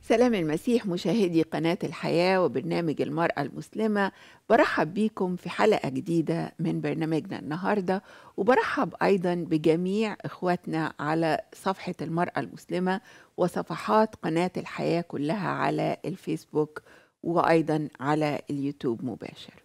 سلام المسيح مشاهدي قناة الحياة وبرنامج المرأة المسلمة برحب بيكم في حلقة جديدة من برنامجنا النهاردة وبرحب أيضا بجميع إخواتنا على صفحة المرأة المسلمة وصفحات قناة الحياة كلها على الفيسبوك وأيضا على اليوتيوب مباشر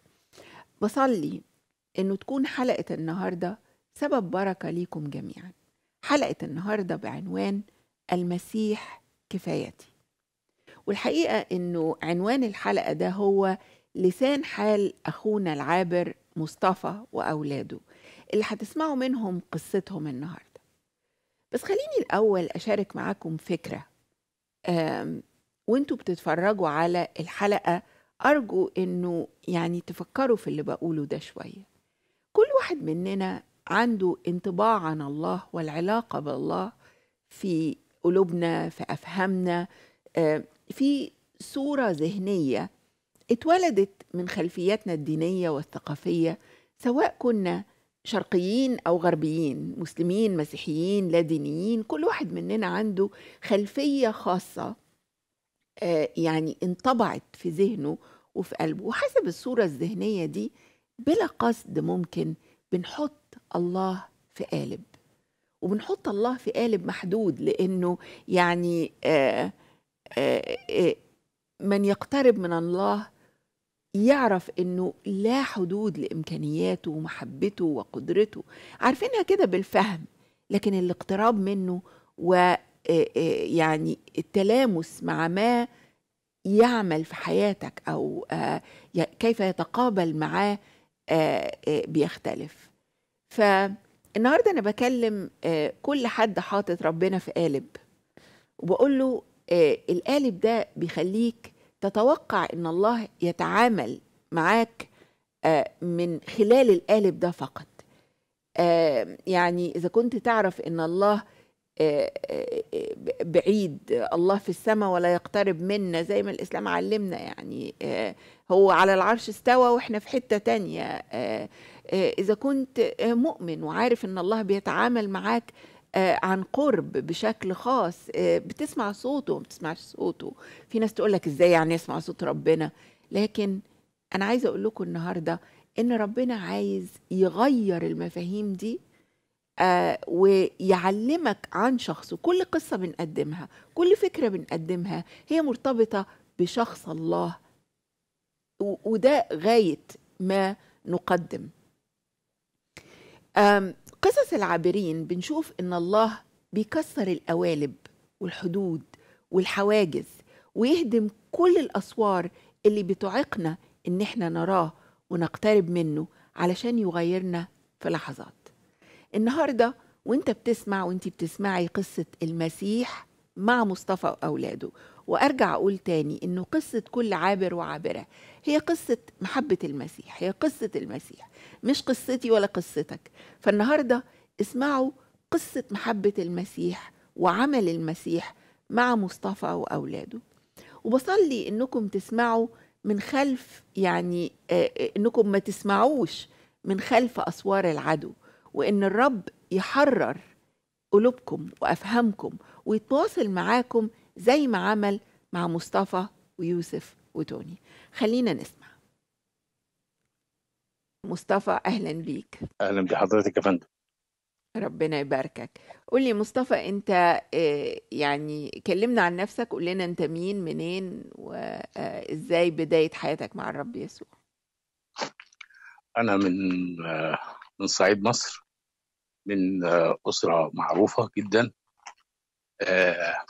بصلي إنه تكون حلقة النهاردة سبب بركة ليكم جميعا حلقة النهاردة بعنوان المسيح كفايتي والحقيقة إنه عنوان الحلقة ده هو لسان حال أخونا العابر مصطفى وأولاده اللي هتسمعوا منهم قصتهم النهاردة بس خليني الأول أشارك معاكم فكرة أم، وانتوا بتتفرجوا على الحلقة أرجو إنه يعني تفكروا في اللي بقوله ده شوية كل واحد مننا عنده انطباع عن الله والعلاقة بالله في قلوبنا في أفهامنا آه، في صورة ذهنية اتولدت من خلفياتنا الدينية والثقافية سواء كنا شرقيين أو غربيين مسلمين مسيحيين لا دينيين كل واحد مننا عنده خلفية خاصة آه، يعني انطبعت في ذهنه وفي قلبه وحسب الصورة الذهنية دي بلا قصد ممكن بنحط الله في قالب وبنحط الله في قالب محدود لأنه يعني آه آه، آه، من يقترب من الله يعرف انه لا حدود لامكانياته ومحبته وقدرته عارفينها كده بالفهم لكن الاقتراب منه و آه، آه، يعني التلامس مع ما يعمل في حياتك او آه، ي- كيف يتقابل معاه آه، آه، بيختلف فالنهارده انا بكلم آه، كل حد حاطط ربنا في قالب وبقول له آه، القالب ده بيخليك تتوقع ان الله يتعامل معاك آه، من خلال القالب ده فقط آه، يعني اذا كنت تعرف ان الله آه، آه، آه، بعيد الله في السماء ولا يقترب منا زي ما الاسلام علمنا يعني آه، هو على العرش استوى واحنا في حتة تانية آه، آه، اذا كنت آه، مؤمن وعارف ان الله بيتعامل معاك آه، عن قرب بشكل خاص آه، بتسمع صوته وما بتسمعش صوته في ناس تقول لك ازاي يعني اسمع صوت ربنا لكن انا عايزه اقول لكم النهارده ان ربنا عايز يغير المفاهيم دي آه ويعلمك عن شخصه كل قصه بنقدمها كل فكره بنقدمها هي مرتبطه بشخص الله و- وده غايه ما نقدم آم، قصص العابرين بنشوف ان الله بيكسر القوالب والحدود والحواجز ويهدم كل الاسوار اللي بتعيقنا ان احنا نراه ونقترب منه علشان يغيرنا في لحظات النهارده وانت بتسمع وانت بتسمعي قصه المسيح مع مصطفى واولاده وارجع اقول تاني انه قصه كل عابر وعابره هي قصه محبه المسيح هي قصه المسيح مش قصتي ولا قصتك فالنهارده اسمعوا قصه محبه المسيح وعمل المسيح مع مصطفى واولاده وبصلي انكم تسمعوا من خلف يعني آه، آه، انكم ما تسمعوش من خلف اسوار العدو وان الرب يحرر قلوبكم وافهامكم ويتواصل معاكم زي ما عمل مع مصطفى ويوسف وتوني خلينا نسمع مصطفى اهلا بيك اهلا بحضرتك يا فندم ربنا يباركك قول لي مصطفى انت آه، يعني كلمنا عن نفسك قول لنا انت مين منين وازاي بداية حياتك مع الرب يسوع انا من آه، من صعيد مصر من آه، اسره معروفه جدا آه،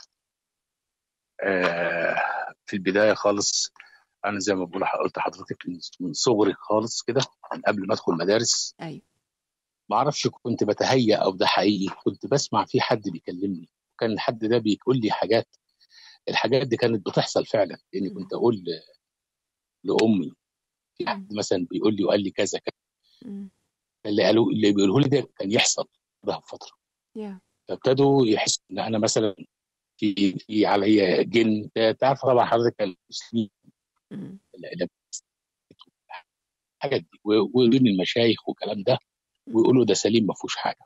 آه، في البدايه خالص انا زي ما بقول قلت لحضرتك من من صغري خالص كده من قبل ما ادخل مدارس ايوه ما اعرفش كنت بتهيأ او ده حقيقي كنت بسمع في حد بيكلمني كان الحد ده بيقول لي حاجات الحاجات دي كانت بتحصل فعلا لاني مم. كنت اقول ل- لامي في حد مثلا بيقول لي وقال لي كذا كذا مم. اللي قالوا اللي بيقوله لي ده كان يحصل ده بفتره يا فابتدوا يحسوا ان انا مثلا في في عليا جن تعرف طبعا حضرتك المسلمين مم. ال- الحاجات دي و- ودين المشايخ والكلام ده ويقولوا ده سليم ما فيهوش حاجه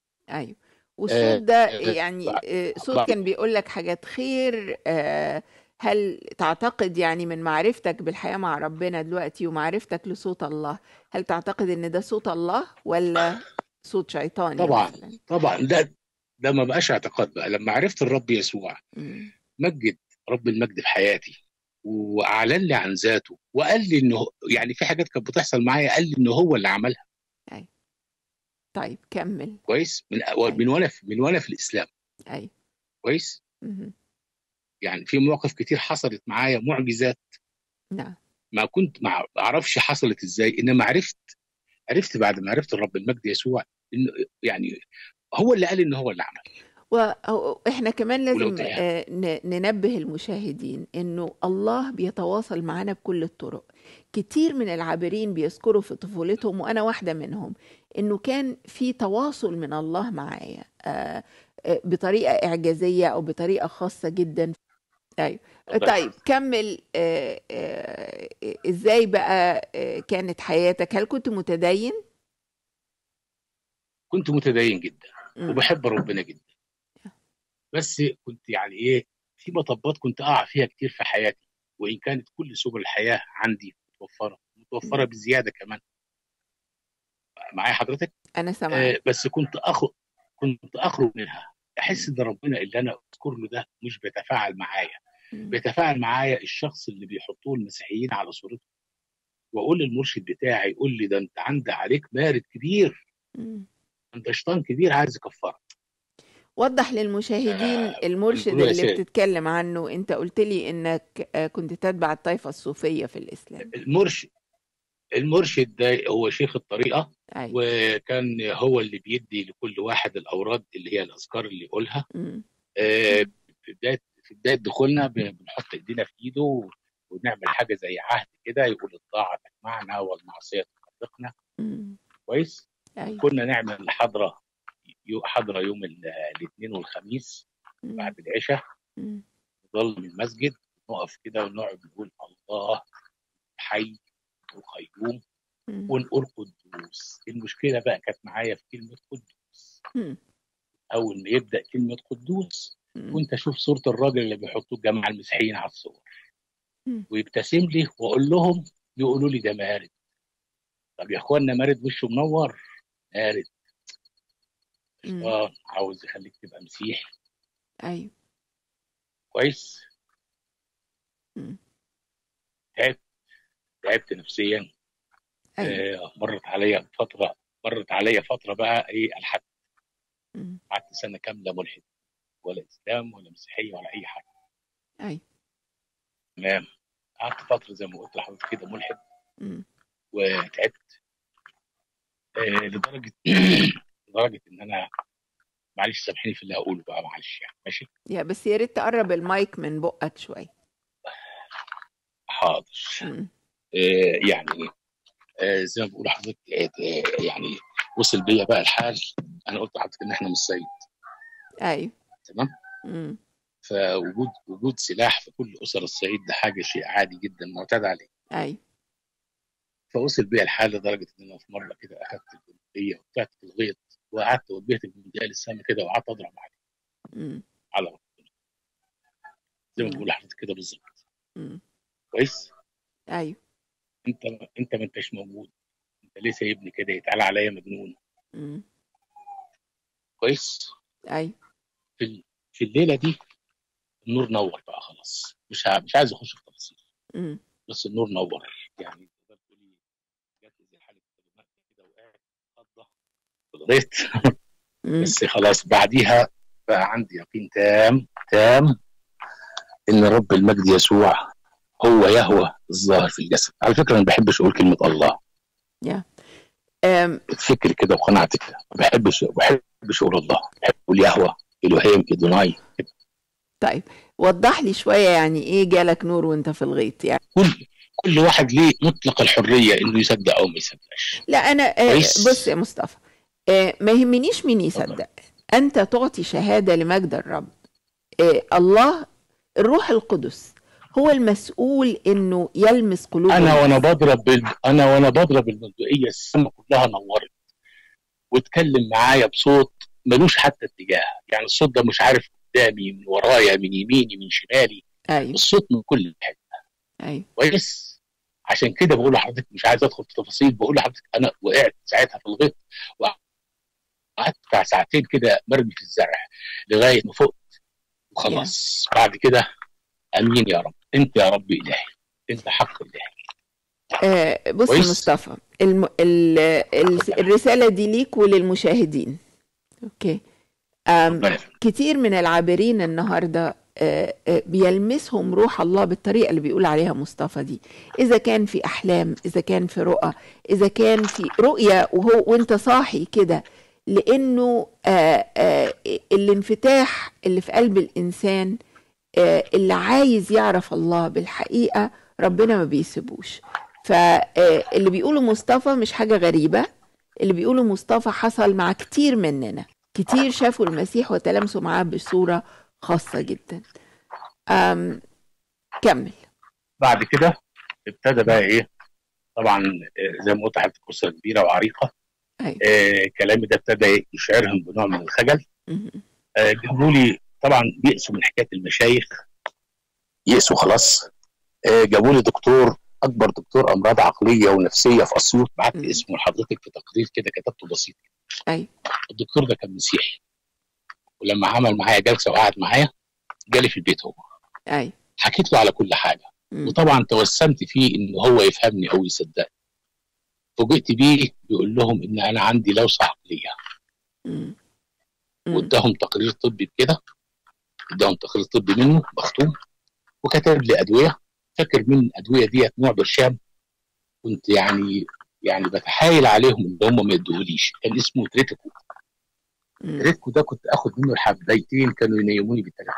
ايوه والصوت آه، ده آه، يعني بعد- آه، صوت بعد- كان بيقول لك حاجات خير آه، هل تعتقد يعني من معرفتك بالحياة مع ربنا دلوقتي ومعرفتك لصوت الله هل تعتقد ان ده صوت الله ولا صوت شيطاني طبعا مثلا طبعا ده ده ما بقاش اعتقاد بقى لما عرفت الرب يسوع مم. مجد رب المجد في حياتي واعلن لي عن ذاته وقال لي انه يعني في حاجات كانت بتحصل معايا قال لي انه هو اللي عملها طيب كمل كويس من من وانا في من وانا في الاسلام اي كويس مهم. يعني في مواقف كتير حصلت معايا معجزات نعم ما كنت ما اعرفش حصلت ازاي انما عرفت عرفت بعد ما عرفت الرب المجد يسوع انه يعني هو اللي قال ان هو اللي عمل واحنا كمان ولو لازم تعب. آه، ن- ننبه المشاهدين انه الله بيتواصل معنا بكل الطرق كتير من العابرين بيذكروا في طفولتهم وانا واحده منهم انه كان في تواصل من الله معايا آه، آه، بطريقه اعجازيه او بطريقه خاصه جدا ايوه اتفضل. طيب كمل آه، آه، ازاي بقى آه، كانت حياتك هل كنت متدين كنت متدين جدا مم. وبحب ربنا جدا بس كنت يعني ايه في مطبات كنت اقع فيها كتير في حياتي وان كانت كل سبل الحياه عندي متوفره متوفره مم. بزياده كمان معايا حضرتك انا سامعك آه بس كنت اخرج كنت اخرج منها احس ان ربنا اللي انا اذكر له ده مش بيتفاعل معايا مم. بيتفاعل معايا الشخص اللي بيحطوه المسيحيين على صورته واقول للمرشد بتاعي يقول لي ده انت عندك عليك مارد كبير مم. انت شيطان كبير عايز يكفرك وضح للمشاهدين آه، المرشد بيقولوا يا اللي سيد. بتتكلم عنه انت قلت لي انك آه، كنت تتبع الطائفة الصوفية في الاسلام المرشد المرشد ده هو شيخ الطريقه ايوه وكان هو اللي بيدي لكل واحد الاوراد اللي هي الاذكار اللي يقولها مم. آه، في بدايه في بدايه دخولنا ب- بنحط ايدينا في ايده و- ونعمل حاجه زي عهد كده يقول الطاعه تجمعنا والمعصيه تفرقنا مم. كويس ايوه كنا نعمل حضره يو- حضره يوم ال- الاثنين والخميس مم. بعد العشاء مم. نظل من المسجد نقف كده ونقعد نقول الله حي وقيوم مم. ونقول قدوس المشكله بقى كانت معايا في كلمه قدوس مم. اول ما يبدا كلمه قدوس مم. كنت اشوف صوره الراجل اللي بيحطوه الجماعه المسيحيين على الصور مم. ويبتسم لي واقول لهم يقولوا لي ده مارد طب يا اخوانا مارد وشه منور مارد مم. اه عاوز يخليك تبقى مسيحي ايوه كويس مم. تعبت تعبت نفسيا ايوه آه مرت عليا فتره مرت عليا فتره بقى ايه الحد مم. قعدت سنه كامله ملحد ولا اسلام ولا مسيحيه ولا اي حاجه ايوه تمام قعدت فتره زي ما قلت لحضرتك كده ملحد مم. وتعبت آه لدرجه لدرجه ان انا معلش سامحيني في اللي هقوله بقى معلش يعني ماشي يا بس يا ريت تقرب المايك من بقك شوية حاضر مم. آه يعني آه زي ما بقول لحضرتك آه آه، يعني وصل بيا بقى الحال انا قلت لحضرتك ان احنا من الصعيد ايوه تمام مم. فوجود وجود سلاح في كل اسر الصعيد ده حاجه شيء عادي جدا معتاد عليه ايوه فوصل بيا الحال لدرجه ان انا في مره كده اخذت البندقيه وطلعت في الغيط وقعدت وجهت البندقيه للسما كده وقعدت اضرب عليه مم. على ربنا زي ما مم. بقول لحضرتك كده بالظبط مم. كويس ايوه انت انت ما انتش موجود انت ليه سايبني كده يتقال عليا مجنون مم. كويس ايوه في ال- في الليله دي النور نور بقى خلاص مش ع- مش عايز اخش في تفاصيل مم. بس النور نور يعني تقدر تقولي جت زي حاله كلمات كده وقعت خضه قدرت مم. بس خلاص بعديها بقى عندي يقين تام تام ان رب المجد يسوع هو يهوى الظاهر في الجسد على فكره انا ما بحبش اقول كلمه الله أم، فكري كده وقناعتي كده ما بحبش ما بحبش اقول الله بحب اقول يهوى الوهيم ادوناي طيب وضح لي شوية يعني ايه جالك نور وانت في الغيط يعني كل كل واحد ليه مطلق الحريه انه يصدق او ما يصدقش لا انا آه، كويس. بص يا مصطفى آه، ما يهمنيش مين يصدق انت تعطي شهادة لمجد الرب آه، الله الروح القدس هو المسؤول انه يلمس قلوب انا الناس. وانا بضرب بال... انا وانا بضرب البندقيه السما كلها نورت واتكلم معايا بصوت ملوش حتى اتجاه يعني الصوت ده مش عارف قدامي من ورايا من يميني من شمالي ايوه الصوت من كل حته ايوه كويس عشان كده بقول لحضرتك مش عايز ادخل في تفاصيل بقول لحضرتك انا وقعت ساعتها في الغيط وقعدت بتاع ساعتين كده مرمي في الزرع لغايه ما فقت وخلاص بعد كده امين يا رب انت يا رب الهي انت حق الهي آه بص كويس. مصطفى الم... ال... ال... الرسالة دي ليك وللمشاهدين اوكي أم ربنا يخليك. كتير من العابرين النهارده آه، آه، بيلمسهم روح الله بالطريقه اللي بيقول عليها مصطفى دي اذا كان في احلام اذا كان في رؤى اذا كان في رؤيه وهو وانت صاحي كده لانه آه، آه، الانفتاح اللي في قلب الانسان آه، اللي عايز يعرف الله بالحقيقه ربنا ما بيسيبوش فاللي بيقوله مصطفى مش حاجه غريبه اللي بيقوله مصطفى حصل مع كتير مننا كتير شافوا المسيح وتلامسوا معاه بصورة خاصة جدا أم كمل بعد كده ابتدى بقى ايه طبعا آه، زي ما قلت لحضرتك اسره كبيره وعريقه أيوة. آه كلامي ده ابتدى يشعرهم بنوع من الخجل مهم. آه جابوا لي طبعا يئسوا من حكايه المشايخ يئسوا خلاص آه جابوا لي دكتور اكبر دكتور امراض عقليه ونفسيه في اسيوط بعت مم. لي اسمه لحضرتك في تقرير كده كتبته بسيط أيوة. الدكتور ده كان مسيحي ولما عمل معايا جلسه وقعد معايا جالي في البيت هو أي حكيت له على كل حاجه وطبعا توسمت فيه ان هو يفهمني او يصدقني فوجئت بيه بيقول لهم ان انا عندي لوسه عقليه واداهم تقرير طبي بكده اداهم تقرير طبي منه مختوم وكتب لي ادويه فاكر من الادويه ديت نوع برشام كنت يعني يعني بتحايل عليهم ان هم ما يدوهوليش كان اسمه تريتيكو تريتيكو ده كنت اخد منه الحبايتين كانوا ينيموني بالثلاث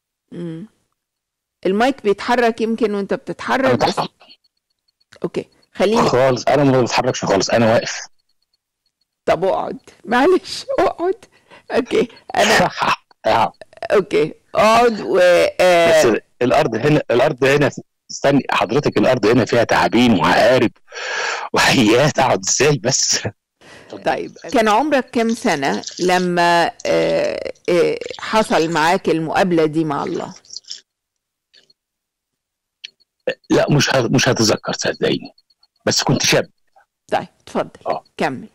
المايك بيتحرك يمكن وانت بتتحرك انا بس تحت اوكي خليني خالص انا ما بتحركش خالص انا واقف طب اقعد معلش اقعد اوكي انا آه. اوكي اقعد و آه، بس الارض هنا الارض هنا استني حضرتك الارض هنا فيها تعابين وعقارب وحيات اقعد ازاي بس طيب كان عمرك كام سنة لما آه، آه، حصل معاك المقابلة دي مع الله لا مش ه- مش هتذكر صدقيني بس كنت شاب طيب اتفضل آه. كمل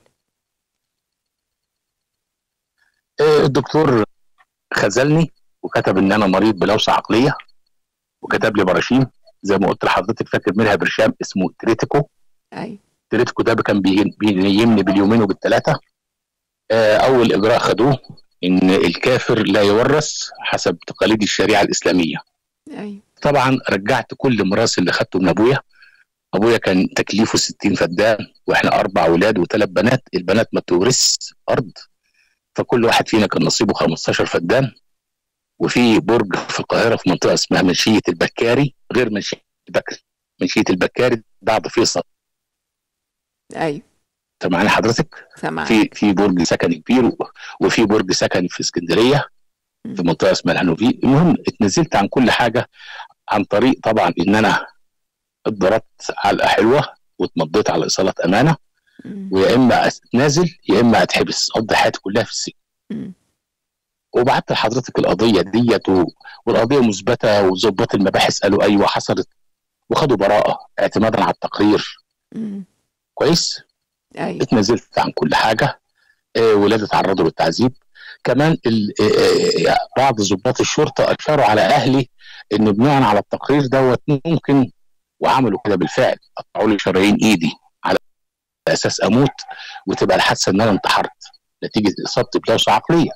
آه، الدكتور خذلني وكتب ان انا مريض بلوسه عقليه وكتب لي براشيم زي ما قلت لحضرتك فاكر منها برشام اسمه تريتيكو ايوه تريتيكو ده كان بي- بينيمني باليومين وبالثلاثه آه، اول اجراء خدوه ان الكافر لا يورث حسب تقاليد الشريعه الاسلاميه ايوه طبعا رجعت كل ميراث اللي خدته من ابويا ابويا كان تكليفه 60 فدان واحنا اربع اولاد وثلاث بنات البنات ما تورث ارض فكل واحد فينا كان نصيبه 15 فدان وفي برج في القاهره في منطقه اسمها منشيه البكاري غير منشيه البكري منشيه البكاري بعد فيصل ايوه انت معانا حضرتك سامعك في في برج سكني كبير و- وفي برج سكني في اسكندريه في منطقه اسمها الهانوفي المهم اتنزلت عن كل حاجه عن طريق طبعا ان انا اتضربت علقه حلوه واتمضيت على ايصالات امانه مم. ويا اما اتنازل يا اما اتحبس اقضي حياتي كلها في السجن مم. وبعت لحضرتك القضيه ديت و... والقضيه مثبته وظباط المباحث قالوا ايوه حصلت وخدوا براءه اعتمادا على التقرير مم. كويس ايوه اتنازلت عن كل حاجه آه، ولادي تعرضوا للتعذيب كمان ال- آه، آه، بعض ضباط الشرطه اشاروا على اهلي ان بناء على التقرير دوت ممكن وعملوا كده بالفعل قطعوا لي شرايين ايدي على اساس اموت وتبقى الحادثه ان انا انتحرت نتيجه اصابتي بلوسه عقليه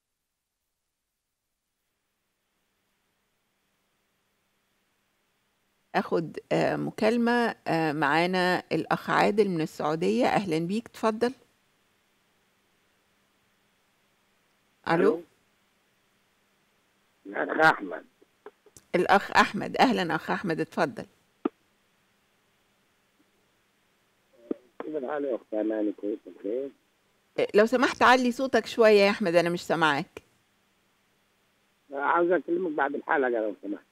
اخد آه، مكالمة آه، معانا الاخ عادل من السعودية اهلا بيك تفضل الو الأخ أحمد الاخ احمد اهلا اخ احمد اتفضل كيف الحال يا أخت أماني كويس بخير؟ آه، لو سمحت علي صوتك شوية يا احمد انا مش سامعاك عاوز أكلمك بعد الحلقة لو سمحت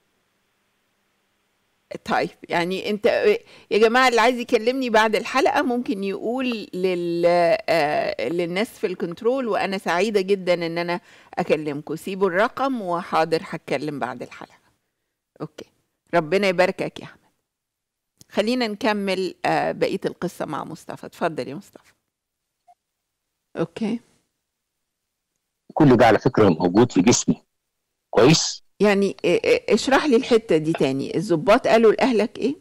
طيب يعني انت يا جماعة اللي عايز يكلمني بعد الحلقة ممكن يقول لل... آه، للناس في الكنترول وانا سعيدة جدا ان انا اكلمكم سيبوا الرقم وحاضر هتكلم بعد الحلقة اوكي ربنا يباركك يا احمد خلينا نكمل آه، بقيه القصه مع مصطفى اتفضل يا مصطفى اوكي كل ده على فكره موجود في جسمي كويس يعني آه، آه، اشرح لي الحته دي تاني الضباط قالوا لاهلك ايه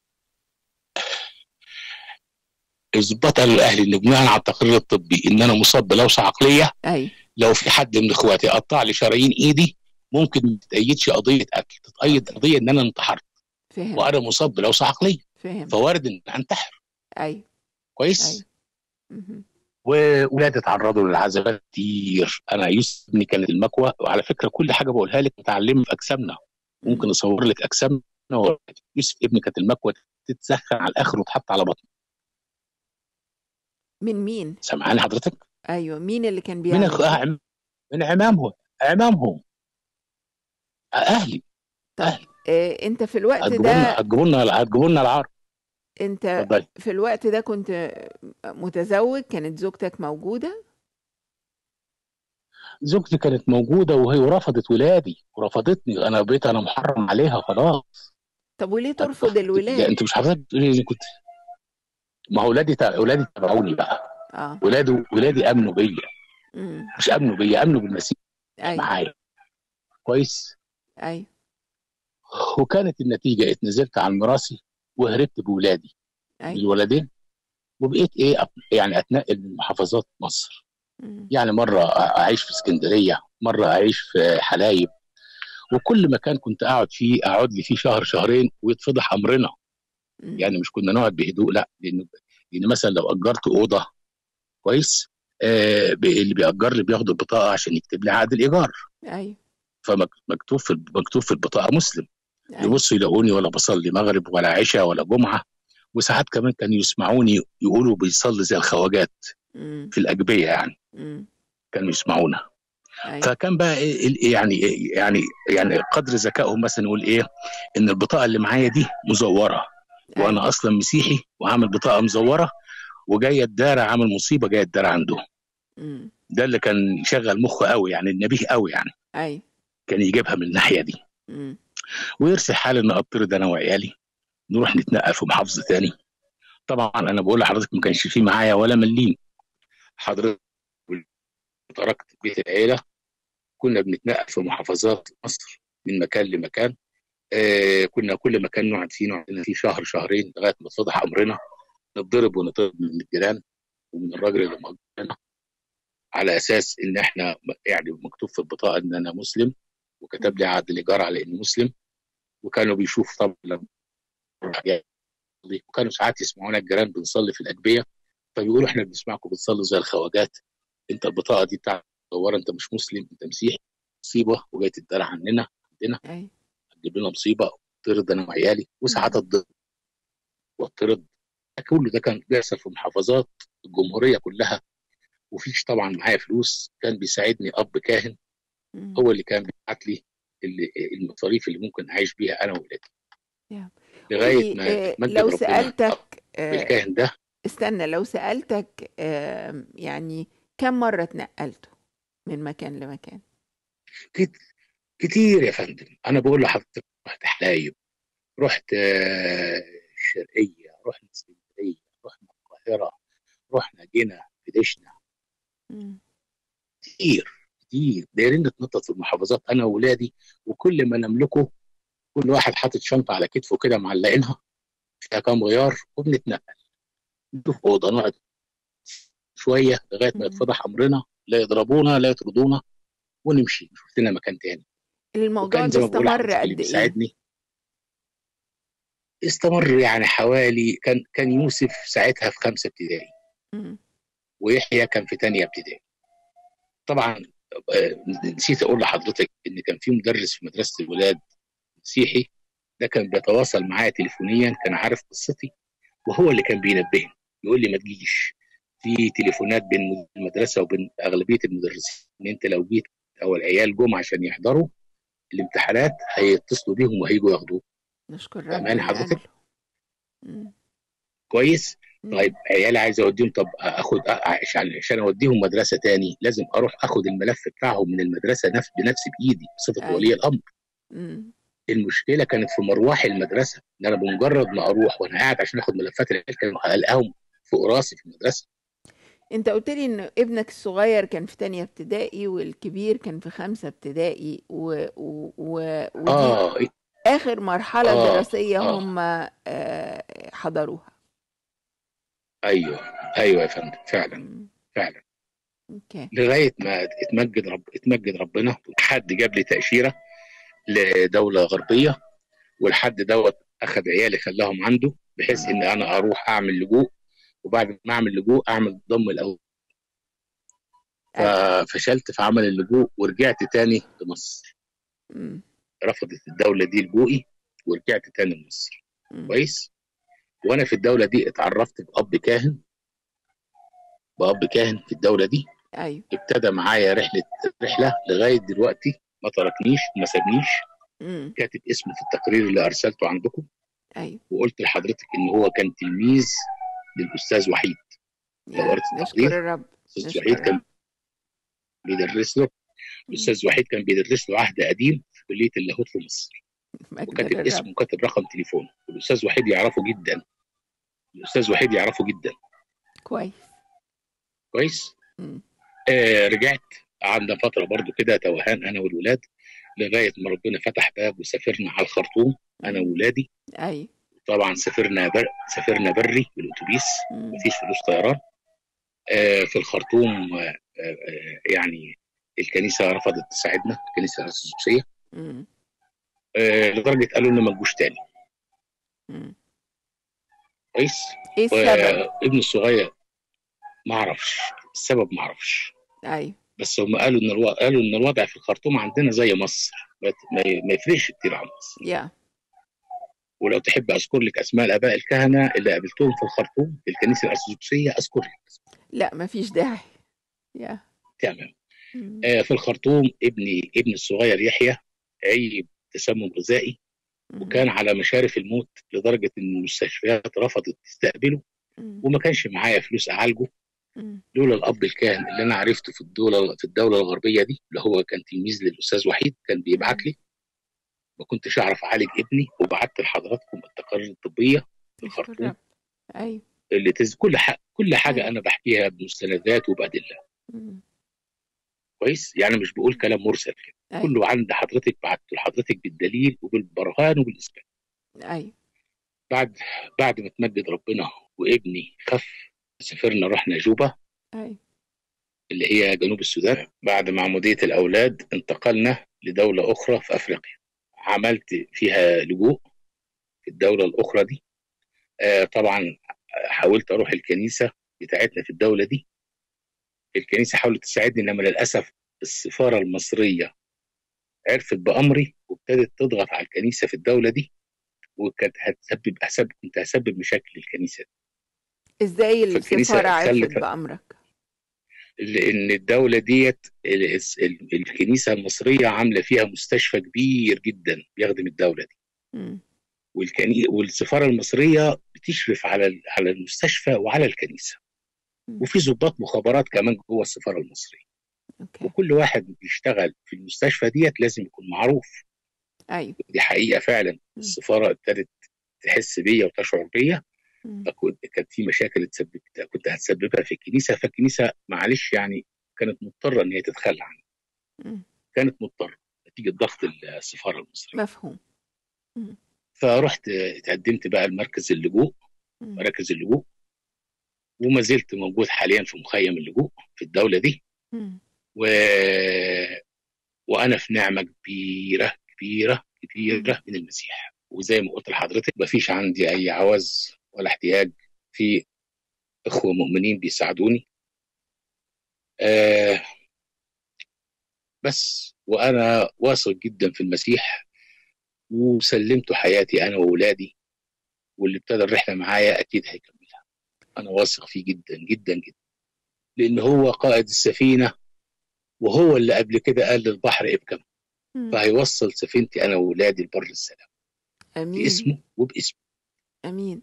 الضباط قالوا لاهلي ان بناء على التقرير الطبي ان انا مصاب بلوسه عقليه اي لو في حد من اخواتي قطع لي شرايين ايدي ممكن ما تتأيدش قضيه قتل تتأيد قضيه ان انا انتحرت فهم وانا مصاب بلوسه عقليه فهم فوارد ان انتحر اي كويس اي مهم. وولادي اتعرضوا للعذابات كتير انا يوسف ابني كانت المكوى وعلى فكره كل حاجه بقولها لك متعلمه في اجسامنا ممكن اصور لك اجسامنا وأقول لك. يوسف ابني كانت المكوى تتسخن على الاخر وتحط على بطنه من مين سامعاني حضرتك ايوه مين اللي كان من بيعمل أخ... كده؟ عم- من عمامهم عمامهم اهلي آه، انت في الوقت هتجيبوا لنا ده هتجيبوا لنا هتجيبوا لنا العار انت اتفضلي في الوقت ده كنت متزوج كانت زوجتك موجودة زوجتي كانت موجوده وهي ورفضت ولادي ورفضتني انا بقيت انا محرم عليها خلاص طب وليه ترفض ده الولاد انت مش حضرتك بتقولي إني كنت ما هو ولادي تع- ولادي تبعوني بقى اه ولادي ولادي امنوا بيا امم مش امنوا بيا امنوا بالمسيح اي معايا كويس اي وكانت النتيجه اتنزلت عن مراسي وهربت بولادي اي الولدين وبقيت ايه أت- يعني اتنقل من محافظات مصر مم. يعني مره اعيش في اسكندريه مره اعيش في حلايب وكل مكان كنت اقعد فيه اقعد لي فيه شهر شهرين ويتفضح امرنا مم. يعني مش كنا نقعد بهدوء لا لان لان مثلا لو اجرت اوضه كويس آه ب- اللي بيأجر لي بياخد البطاقه عشان يكتب لي عقد الايجار اي فمكتوب في مكتوب في البطاقه مسلم اي يبصوا يلاقوني ولا بصلي مغرب ولا عشاء ولا جمعه وساعات كمان كانوا يسمعوني يقولوا بيصلي زي الخواجات مم. في الاجبيه يعني مم. كانوا يسمعونا اي فكان بقى إيه ال- يعني يعني يعني قدر ذكائهم مثلا يقول ايه ان البطاقه اللي معايا دي مزوره وانا اصلا مسيحي وعامل بطاقه مزوره وجاي الدار عامل مصيبه جاي الدار عندهم مم. ده اللي كان شغل مخه قوي يعني النبيه قوي يعني اي كان يجيبها من الناحيه دي مم. ويرسل حال ان اطرد انا وعيالي نروح نتنقل في محافظه تاني طبعا انا بقول لحضرتك ما كانش في معايا ولا مليم حضرتك تركت بيت العيله كنا بنتنقل في محافظات مصر من مكان لمكان آه كنا كل مكان نقعد فيه نقعد لنا فيه شهر شهرين لغايه ما اتفضح امرنا نتضرب ونطرد من الجيران ومن الراجل اللي مأجرنا على اساس ان احنا يعني مكتوب في البطاقه ان انا مسلم وكتب لي عقد الايجار على اني مسلم وكانوا بيشوفوا طبعا لما وكانوا ساعات يسمعونا الجيران بنصلي في الاجبيه فبيقولوا احنا بنسمعكم بتصلوا زي الخواجات انت البطاقه دي بتاعتك مدوره انت مش مسلم انت مسيحي مصيبه وجاي تتدرى عننا عندنا اي هتجيب لنا مصيبه طرد انا وعيالي وساعات اتضرب واطرد كل ده كان بيحصل في محافظات الجمهوريه كلها وفيش طبعا معايا فلوس كان بيساعدني اب كاهن مم. هو اللي كان بيبعت لي اللي- المصاريف اللي ممكن اعيش بيها انا واولادي يا. لغايه قولي، ما آه، مجد لو ربنا سألتك آه، الكاهن ده استنى لو سألتك آه، يعني كم مرة اتنقلتوا من مكان لمكان كت- كتير يا فندم انا بقول لحضرتك رحت حلايب رحت آه، الشرقيه رحنا اسكندريه رحنا القاهره رحنا جنة فدشنا مم. كتير كتير دايرين نتنطط في المحافظات انا واولادي وكل ما نملكه كل واحد حاطط شنطه على كتفه كده معلقينها فيها كام غيار وبنتنقل نشوف اوضه نقعد شويه لغايه ما مم. يتفضح امرنا لا يضربونا لا يطردونا ونمشي نشوف لنا مكان تاني الموضوع وكان ده زي ما بقول استمر لحضرتك اللي قد ايه بيساعدني استمر يعني حوالي كان كان يوسف ساعتها في خمسه ابتدائي مم. ويحيى كان في تانية ابتدائي طبعا آه، نسيت اقول لحضرتك ان كان في مدرس في مدرسه الولاد مسيحي ده كان بيتواصل معايا تليفونيا كان عارف قصتي وهو اللي كان بينبهني يقول لي ما تجيش في تليفونات بين مدير المدرسه وبين اغلبيه المدرسين ان انت لو جيت او العيال جم عشان يحضروا الامتحانات هيتصلوا بيهم وهيجوا ياخدوه نشكر فاهماني ربنا حضرتك؟ أجله. مم. كويس مم. طيب عيالي عايز اوديهم طب اخد عشان عشان اوديهم مدرسه تاني لازم اروح اخد الملف بتاعهم من المدرسه نفس بنفسي بايدي بصفه أيوة. ولي الامر مم. المشكله كانت في مروح المدرسه ان انا بمجرد ما اروح وانا قاعد عشان اخد ملفات العيال كانوا الاقيهم فوق راسي في المدرسه انت قلت لي ان ابنك الصغير كان في تانية ابتدائي والكبير كان في خمسة ابتدائي و... و... و... ودي اه اخر مرحلة آه، دراسية آه. هم آه، حضروها ايوه ايوه يا فندم فعلا مم. فعلا اوكي لغايه ما اتمجد رب اتمجد ربنا حد جاب لي تاشيره لدوله غربيه والحد دوت اخذ عيالي خلاهم عنده بحيث ان انا اروح اعمل لجوء وبعد ما اعمل لجوء اعمل ضم الاول ففشلت في عمل اللجوء ورجعت تاني لمصر مم. رفضت الدوله دي لجوئي ورجعت تاني لمصر مم. كويس وانا في الدوله دي اتعرفت باب كاهن باب كاهن في الدوله دي ايوه ابتدى معايا رحله رحله لغايه دلوقتي ما تركنيش ما سابنيش مم. كاتب اسمه في التقرير اللي ارسلته عندكم ايوه وقلت لحضرتك ان هو كان تلميذ للاستاذ وحيد لو يا قريت نشكر التقرير، الرب الاستاذ نشكر وحيد كان الرب. بيدرس له الاستاذ وحيد كان بيدرس له عهد قديم في كليه اللاهوت في مصر مجد وكاتب للرب اسمه وكاتب رقم تليفونه والاستاذ وحيد يعرفه جدا الاستاذ وحيد يعرفه جدا كويس كويس مم. آه رجعت قعدنا فتره برضو كده توهان انا والولاد لغايه ما ربنا فتح باب وسافرنا على الخرطوم انا وولادي ايوه طبعا سافرنا بر... سافرنا بري بالاتوبيس مم. مفيش فلوس طيران آه في الخرطوم آه آه يعني الكنيسه رفضت تساعدنا الكنيسه الارثوذكسيه مم. آه لدرجه قالوا لنا ما تجوش تاني مم. كويس ايه السبب وابني الصغير ما اعرفش السبب ما اعرفش ايوه بس هم قالوا ان الو... قالوا ان الوضع في الخرطوم عندنا زي مصر ما ما- ما يفرقش كتير عن مصر يا ولو تحب اذكر لك اسماء الاباء الكهنه اللي قابلتهم في الخرطوم في الكنيسه الارثوذكسيه اذكر لك لا مفيش داعي يا تمام مم. آه في الخرطوم ابني ابني الصغير يحيى عيب تسمم غذائي مم. وكان على مشارف الموت لدرجه ان المستشفيات رفضت تستقبله مم. وما كانش معايا فلوس اعالجه مم. لولا الاب الكاهن اللي انا عرفته في الدوله في الدوله الغربيه دي اللي هو كان تلميذ للاستاذ وحيد كان بيبعت لي ما كنتش اعرف اعالج ابني وبعت لحضراتكم التقارير الطبيه في نشكر الخرطوم الرب ايوه اللي تز... كل حاجه كل حاجه أيوة. انا بحكيها بمستندات وبادله مم. كويس يعني مش بقول كلام مرسل كده ايوه كله عند حضرتك بعته لحضرتك بالدليل وبالبرهان وبالاثبات ايوه بعد بعد ما تمجد ربنا وابني خف سافرنا رحنا جوبا ايوه اللي هي جنوب السودان بعد معمودية الأولاد انتقلنا لدولة أخرى في أفريقيا عملت فيها لجوء في الدولة الأخرى دي آه طبعا حاولت أروح الكنيسة بتاعتنا في الدولة دي الكنيسة حاولت تساعدني إنما للأسف السفارة المصرية عرفت بأمري وابتدت تضغط على الكنيسة في الدولة دي وكانت هتسبب أسبب كنت هسبب مشاكل للكنيسة ازاي فالكنيسة السفاره عرفت خلت- بامرك لان الدوله ديت ال- ال- الكنيسه المصريه عامله فيها مستشفى كبير جدا بيخدم الدوله دي مم. والكني... والسفاره المصريه بتشرف على ال- على المستشفى وعلى الكنيسه مم. وفي ضباط مخابرات كمان جوه السفاره المصريه اوكي وكل واحد بيشتغل في المستشفى ديت لازم يكون معروف ايوه دي حقيقه فعلا السفاره ابتدت تحس بيا وتشعر بيا مم. فكنت كانت في مشاكل اتسببت كنت هتسببها في الكنيسه فالكنيسه معلش يعني كانت مضطره ان هي تتخلى عنها مم. كانت مضطره نتيجه ضغط السفاره المصريه مفهوم فرحت اتقدمت بقى لمركز اللجوء مم. مراكز اللجوء وما زلت موجود حاليا في مخيم اللجوء في الدوله دي مم. و... وانا في نعمه كبيره كبيره كبيره من المسيح وزي ما قلت لحضرتك مفيش عندي اي عوز ولا احتياج في اخوه مؤمنين بيساعدوني آه بس وانا واثق جدا في المسيح وسلمت حياتي انا واولادي واللي ابتدى الرحله معايا اكيد هيكملها انا واثق فيه جدا جدا جدا لان هو قائد السفينه وهو اللي قبل كده قال للبحر ابكم مم. فهيوصل سفينتي انا واولادي لبر السلام امين باسمه وباسمه امين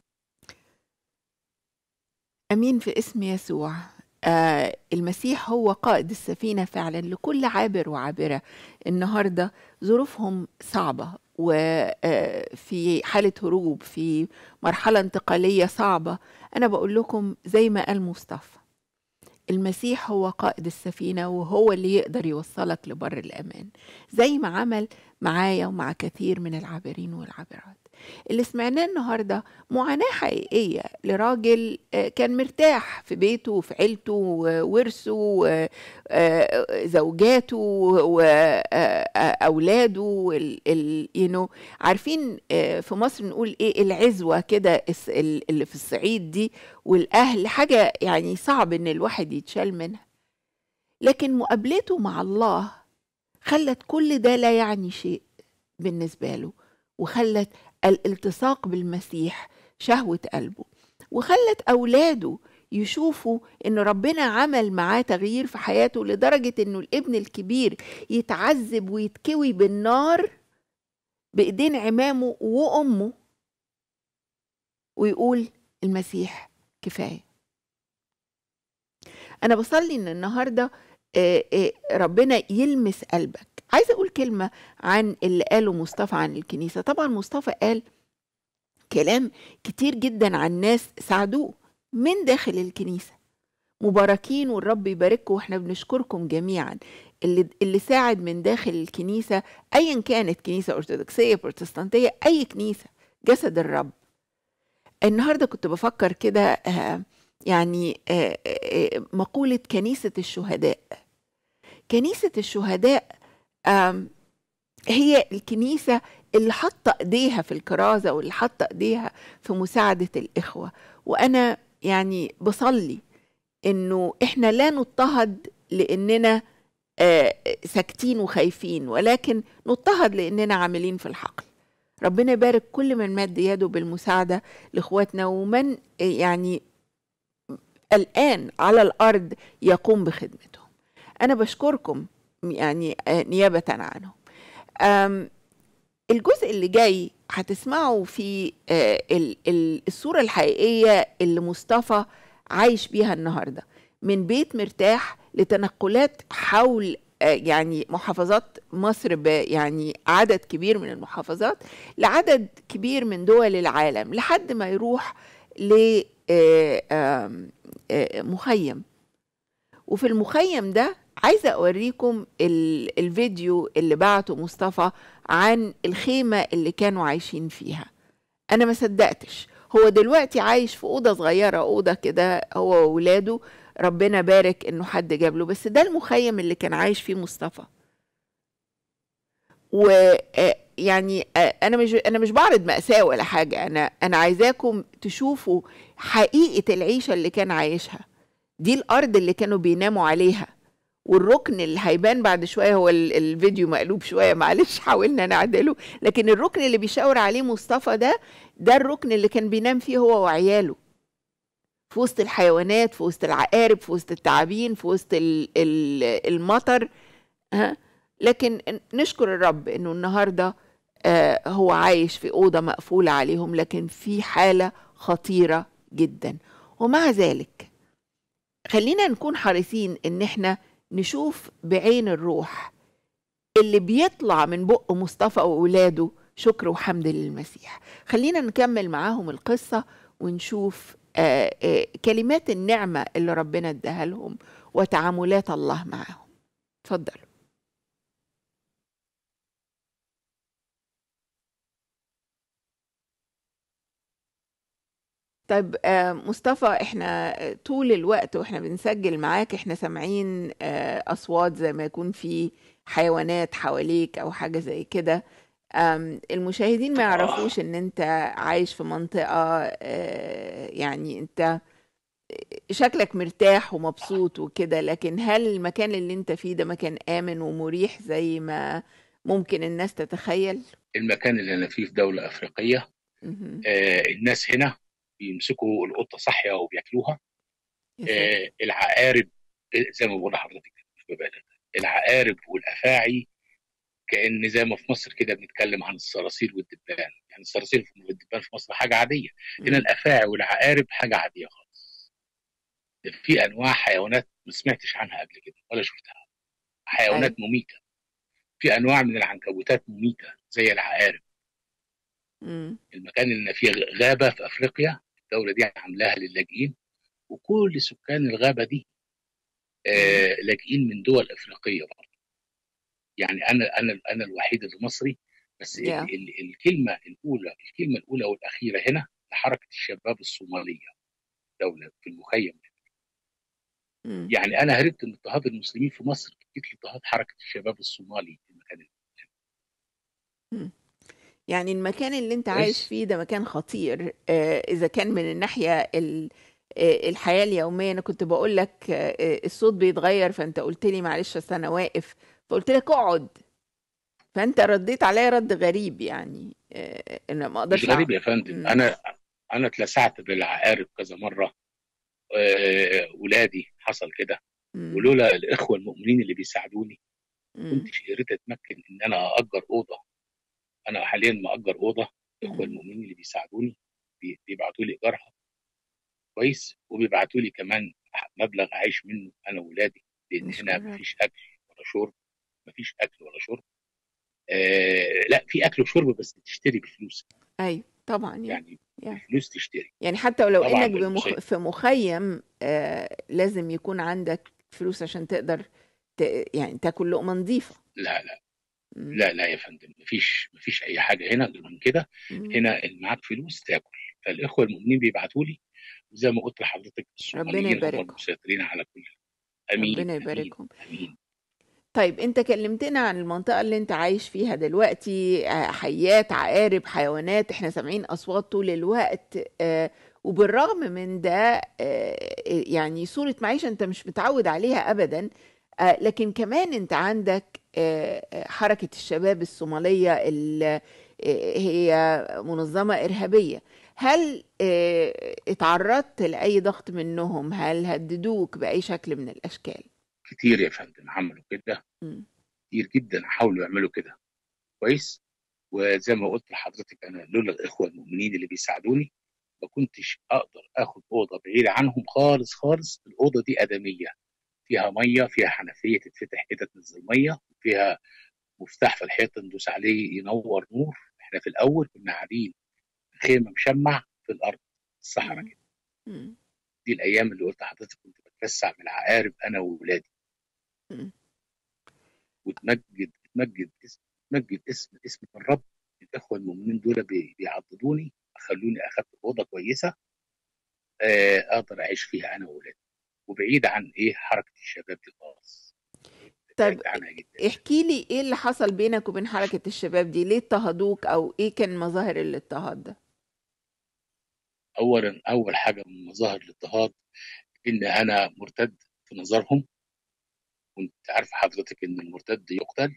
امين في اسم يسوع آه المسيح هو قائد السفينه فعلا لكل عابر وعابره النهارده ظروفهم صعبه وفي حالة هروب في مرحلة انتقالية صعبة أنا بقول لكم زي ما قال مصطفى المسيح هو قائد السفينة وهو اللي يقدر يوصلك لبر الأمان زي ما عمل معايا ومع كثير من العابرين والعابرات اللي سمعناه النهاردة معاناة حقيقية لراجل آه، كان مرتاح في بيته وفي عيلته وورثه وزوجاته وأولاده يو عارفين آه، في مصر نقول ايه العزوة كده الس- ال- اللي في الصعيد دي والأهل حاجة يعني صعب إن الواحد يتشال منها لكن مقابلته مع الله خلت كل ده لا يعني شيء بالنسبة له وخلت الالتصاق بالمسيح شهوة قلبه وخلت أولاده يشوفوا إن ربنا عمل معاه تغيير في حياته لدرجة إنه الابن الكبير يتعذب ويتكوي بالنار بإيدين عمامه وأمه ويقول المسيح كفاية أنا بصلي إن النهاردة آه، آه، ربنا يلمس قلبك عايزة أقول كلمة عن اللي قاله مصطفى عن الكنيسة طبعا مصطفى قال كلام كتير جدا عن ناس ساعدوه من داخل الكنيسة مباركين والرب يبارككم واحنا بنشكركم جميعا اللي اللي ساعد من داخل الكنيسة أيا كانت كنيسة أرثوذكسية بروتستانتية أي كنيسة جسد الرب النهاردة كنت بفكر كده آه، يعني آه، آه، مقولة كنيسة الشهداء كنيسة الشهداء آم، هي الكنيسة اللي حاطة ايديها في الكرازة واللي حاطة ايديها في مساعدة الإخوة وأنا يعني بصلي إنه إحنا لا نضطهد لأننا آه، ساكتين وخايفين ولكن نضطهد لأننا عاملين في الحقل ربنا يبارك كل من مد يده بالمساعدة لإخواتنا ومن آه، يعني الآن على الأرض يقوم بخدمتهم أنا بشكركم يعني آه، نيابة عنهم أم، الجزء اللي جاي هتسمعوا في آه، ال- ال- الصورة الحقيقية اللي مصطفى عايش بيها النهاردة من بيت مرتاح لتنقلات حول آه، يعني محافظات مصر ب يعني عدد كبير من المحافظات لعدد كبير من دول العالم لحد ما يروح ل آه، آم، آه، مخيم وفي المخيم ده عايزة أوريكم ال- الفيديو اللي بعته مصطفى عن الخيمة اللي كانوا عايشين فيها أنا ما صدقتش هو دلوقتي عايش في أوضة صغيرة أوضة كده هو وولاده ربنا بارك إنه حد جاب له بس ده المخيم اللي كان عايش فيه مصطفى ويعني انا مش انا مش بعرض مأساة ولا حاجة انا انا عايزاكم تشوفوا حقيقة العيشة اللي كان عايشها دي الارض اللي كانوا بيناموا عليها والركن اللي هيبان بعد شويه هو ال- الفيديو مقلوب شويه معلش حاولنا نعدله لكن الركن اللي بيشاور عليه مصطفى ده ده الركن اللي كان بينام فيه هو وعياله في وسط الحيوانات في وسط العقارب في وسط التعابين في وسط ال- ال- المطر ها لكن نشكر الرب انه النهارده آه، هو عايش في اوضه مقفوله عليهم لكن في حاله خطيره جدا ومع ذلك خلينا نكون حريصين ان احنا نشوف بعين الروح اللي بيطلع من بق مصطفى واولاده شكر وحمد للمسيح خلينا نكمل معاهم القصه ونشوف آه، آه، كلمات النعمه اللي ربنا اداها لهم وتعاملات الله معاهم اتفضلوا طيب آه، مصطفى احنا طول الوقت واحنا بنسجل معاك احنا سامعين آه، اصوات زي ما يكون في حيوانات حواليك او حاجه زي كده آم، المشاهدين ما يعرفوش ان انت عايش في منطقه آه، يعني انت شكلك مرتاح ومبسوط وكده لكن هل المكان اللي انت فيه ده مكان امن ومريح زي ما ممكن الناس تتخيل المكان اللي انا فيه في دوله افريقيه مهم. آه الناس هنا بيمسكوا القطه صاحيه وبياكلوها يا ساتر. آه العقارب آه، زي ما بقول لحضرتك مش ببالغ العقارب والافاعي كان زي ما في مصر كده بنتكلم عن الصراصير والدبان يعني الصراصير والدبان في مصر حاجه عاديه هنا الافاعي والعقارب حاجه عاديه خالص في انواع حيوانات ما سمعتش عنها قبل كده ولا شفتها حيوانات مميته في انواع من العنكبوتات مميته زي العقارب مم. المكان اللي فيه غابه في افريقيا الدوله دي عاملاها للاجئين وكل سكان الغابه دي آه لاجئين من دول افريقيه برضه يعني انا انا انا الوحيد اللي مصري بس ال- Yeah. ال- الكلمه الاولى الكلمه الاولى والاخيره هنا لحركه الشباب الصوماليه دوله في المخيم مم. يعني انا هربت من اضطهاد المسلمين في مصر جيت لاضطهاد حركه الشباب الصومالي في المكان ده. يعني المكان اللي انت كويس. عايش فيه ده مكان خطير آه، اذا كان من الناحيه ال- آه، الحياه اليوميه انا كنت بقول لك آه، الصوت بيتغير فانت قلت لي معلش أصل انا واقف فقلت لك اقعد فانت رديت عليا رد غريب يعني آه، انا ما اقدرش مش غريب يا فندم مم. انا انا اتلسعت بالعقارب كذا مره آه، ولادي حصل كده مم. ولولا الاخوه المؤمنين اللي بيساعدوني مم. كنتش قدرت اتمكن ان انا اجر اوضه انا حاليا مأجر اوضه الاخوه مم. المؤمنين اللي بيساعدوني بي- بيبعتوا لي ايجارها كويس وبيبعتوا لي كمان مبلغ اعيش منه انا واولادي لان نشكر هنا رب. مفيش اكل ولا شرب مفيش اكل ولا شرب آه لا في اكل وشرب بس تشتري بفلوس ايوه طبعا يعني يعني يعني. بفلوس تشتري يعني حتى ولو طبعاً انك بمخ... بالمخيم. في مخيم آه لازم يكون عندك فلوس عشان تقدر ت... يعني تاكل لقمه نظيفه لا لا مم. لا لا يا فندم مفيش مفيش اي حاجه هنا غير من كده مم. هنا اللي معاك فلوس تاكل فالاخوه المؤمنين بيبعتوا لي وزي ما قلت لحضرتك الصوماليين هم يباركهم. المسيطرين على كل امين ربنا امين يباركهم امين طيب انت كلمتنا عن المنطقة اللي انت عايش فيها دلوقتي آه، حيات عقارب حيوانات احنا سامعين اصوات طول الوقت آه، وبالرغم من ده آه، يعني صورة معيشة انت مش متعود عليها ابدا آه، لكن كمان انت عندك آه، آه، حركة الشباب الصومالية اللي آه، هي منظمة إرهابية هل آه، اتعرضت لأي ضغط منهم هل هددوك بأي شكل من الأشكال كتير يا فندم عملوا كده مم. كتير جدا حاولوا يعملوا كده كويس وزي ما قلت لحضرتك انا لولا الاخوه المؤمنين اللي بيساعدوني ما كنتش اقدر اخد اوضه بعيده عنهم خالص خالص الاوضه دي ادميه فيها ميه فيها حنفيه تتفتح كده تنزل ميه فيها مفتاح في الحيطه ندوس عليه ينور نور احنا في الاول كنا قاعدين في خيمه مشمع في الارض في الصحراء مم. كده مم. دي الايام اللي قلت لحضرتك كنت بتلسع من العقارب انا واولادي مم. وتمجد تمجد اسم تمجد اسم اسم الرب الاخوه المؤمنين دول بي- بيعضدوني خلوني اخدت اوضه كويسه آه، اقدر اعيش فيها انا واولادي وبعيد عن ايه حركه الشباب دي خالص طيب بعيد عنها جدا احكي لي ايه اللي حصل بينك وبين حركة الشباب دي ليه اضطهدوك او ايه كان مظاهر الاضطهاد ده اولا اول حاجه من مظاهر الاضطهاد ان انا مرتد في نظرهم كنت عارف حضرتك ان المرتد يقتل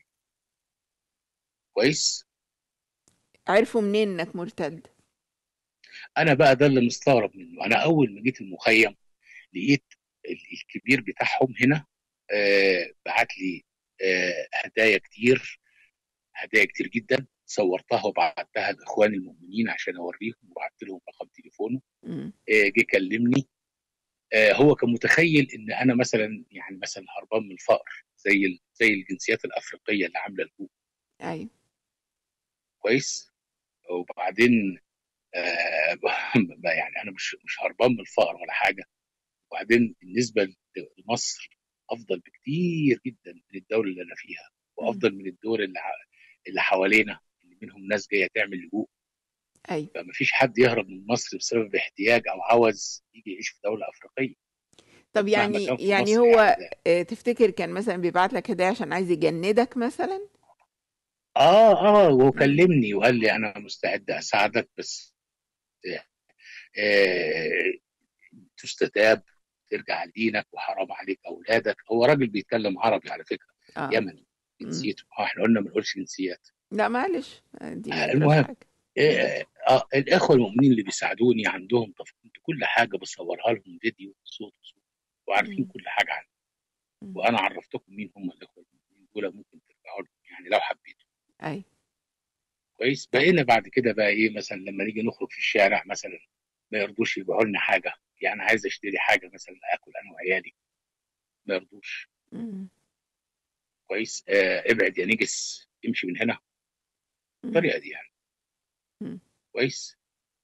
كويس عرفوا منين انك مرتد انا بقى ده اللي مستغرب منه انا اول ما جيت المخيم لقيت ال- الكبير بتاعهم هنا آه بعت لي آه هدايا كتير هدايا كتير جدا صورتها وبعتها لاخواني المؤمنين عشان اوريهم وبعت لهم رقم تليفونه مم. آه جه كلمني آه هو كان متخيل ان انا مثلا يعني مثلا هربان من الفقر زي ال- زي الجنسيات الافريقيه اللي عامله الجو ايوه كويس وبعدين آه يعني انا مش مش هربان من الفقر ولا حاجه وبعدين بالنسبه لمصر افضل بكتير جدا من الدوله اللي انا فيها وافضل من الدول اللي ع- اللي حوالينا اللي منهم ناس جايه تعمل لجوء ايوه فما فيش حد يهرب من مصر بسبب احتياج او عوز يجي يعيش في دوله افريقيه طب مهما يعني كان في يعني مصر هو يعني ده. آه، تفتكر كان مثلا بيبعت لك هدايا عشان عايز يجندك مثلا اه اه وكلمني وقال لي انا مستعد اساعدك بس آه، آه، تستتاب ترجع لدينك وحرام عليك اولادك هو راجل بيتكلم عربي على فكره اه يمني جنسيته اه احنا قلنا ما نقولش جنسيات لا معلش آه، دي ما آه، يجراش المهم. حاجة آه آه الاخوه المؤمنين اللي بيساعدوني عندهم طف... كل حاجه بصورها لهم فيديو صوت وصوت وعارفين مم. كل حاجه عني مم. وانا عرفتكم مين هم الاخوه المؤمنين دول ممكن ترجعوا لهم يعني لو حبيتوا ايوه كويس بقينا بعد كده بقى ايه مثلا لما نيجي نخرج في الشارع مثلا ما يرضوش يبيعوا لنا حاجه يعني عايز اشتري حاجه مثلا اكل انا وعيالي ما يرضوش مم. كويس آه ابعد يا نجس امشي من هنا مم. الطريقه دي يعني مم. كويس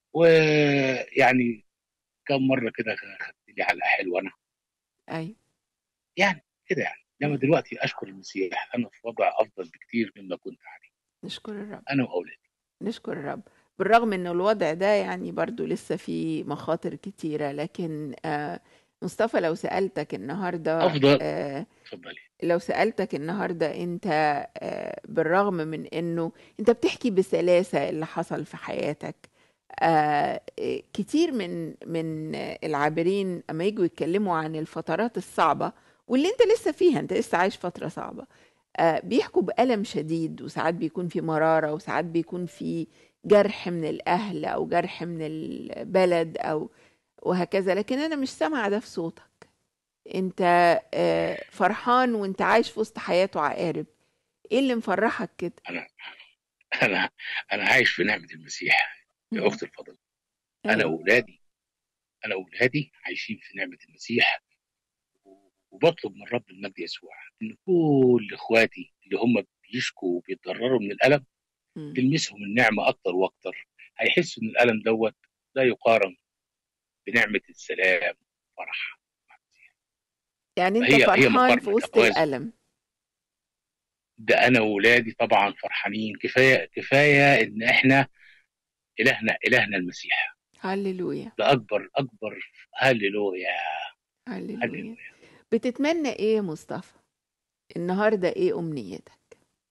ويعني كم مره كده خدت لي علقه حلوه انا ايوه يعني كده يعني انما مم. دلوقتي اشكر المسيح انا في وضع افضل بكتير مما كنت عليه نشكر الرب انا واولادي نشكر الرب بالرغم ان الوضع ده يعني برضو لسه فيه مخاطر كتيرة لكن آه، مصطفى لو سألتك النهاردة أفضل. آه، اتفضلي لو سألتك النهاردة انت آه، بالرغم من انه انت بتحكي بسلاسة اللي حصل في حياتك آه، آه، كتير من من العابرين اما يجوا يتكلموا عن الفترات الصعبة واللي انت لسه فيها انت لسه عايش فترة صعبة آه، بيحكوا بألم شديد وساعات بيكون في مرارة وساعات بيكون في جرح من الأهل أو جرح من البلد أو وهكذا لكن أنا مش سامعة ده في صوتك أنت آه، فرحان وأنت عايش في وسط حياته عقارب إيه اللي مفرحك كده؟ انا انا انا عايش في نعمه المسيح يا اختي الفضل انا أيوة. واولادي انا واولادي عايشين في نعمه المسيح وبطلب من رب المجد يسوع ان كل اخواتي اللي هم بيشكوا وبيتضرروا من الالم مم. تلمسهم النعمه اكتر واكتر هيحسوا ان الالم دوت لا يقارن بنعمه السلام والفرح يعني أنت هي- هي فرحان مقارنة في وسط توازن. الألم ده انا واولادي طبعا فرحانين كفايه كفايه ان احنا الهنا الهنا المسيح هللويا ده اكبر اكبر هللويا هللويا هللويا بتتمنى إيه يا مصطفى؟ النهاردة إيه أمنيتك؟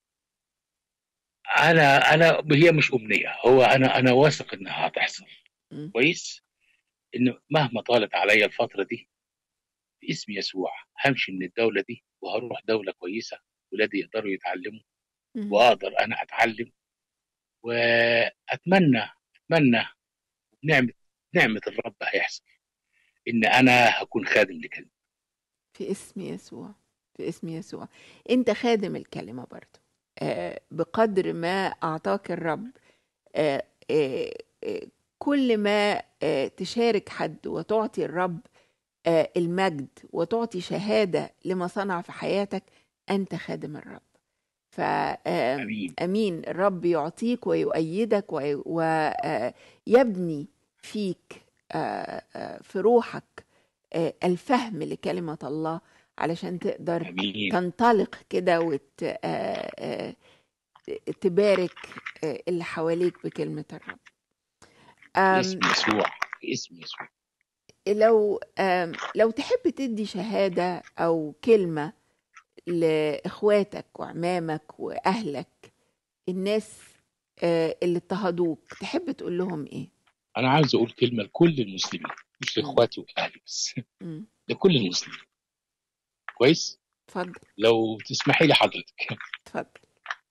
انا انا هي مش امنيه هو انا انا واثق انها هتحصل مم. كويس ان مهما طالت عليا الفتره دي باسم يسوع همشي من الدوله دي وهروح دوله كويسه ولادي يقدروا يتعلموا مم. واقدر انا اتعلم واتمنى اتمنى نعمه نعمه الرب هيحصل ان انا هكون خادم لكلمه في اسم يسوع في اسم يسوع انت خادم الكلمة برضو آه، بقدر ما أعطاك الرب آه، آه، آه، كل ما آه، تشارك حد وتعطي الرب آه، المجد وتعطي شهادة لما صنع في حياتك أنت خادم الرب امين فأمين الرب يعطيك ويؤيدك ويبني فيك آه، آه، في روحك آه، الفهم لكلمة الله علشان تقدر امين تنطلق كده وت آه، آه، تبارك آه، اللي حواليك بكلمة الرب آم، باسم يسوع باسم يسوع لو آم، لو تحب تدي شهادة أو كلمة لإخواتك وعمامك وأهلك الناس آه، اللي اضطهدوك تحب تقول لهم إيه؟ انا عاوز اقول كلمه لكل المسلمين مش مم. لاخواتي واهلي بس مم. لكل المسلمين كويس اتفضل لو تسمحي لي حضرتك اتفضل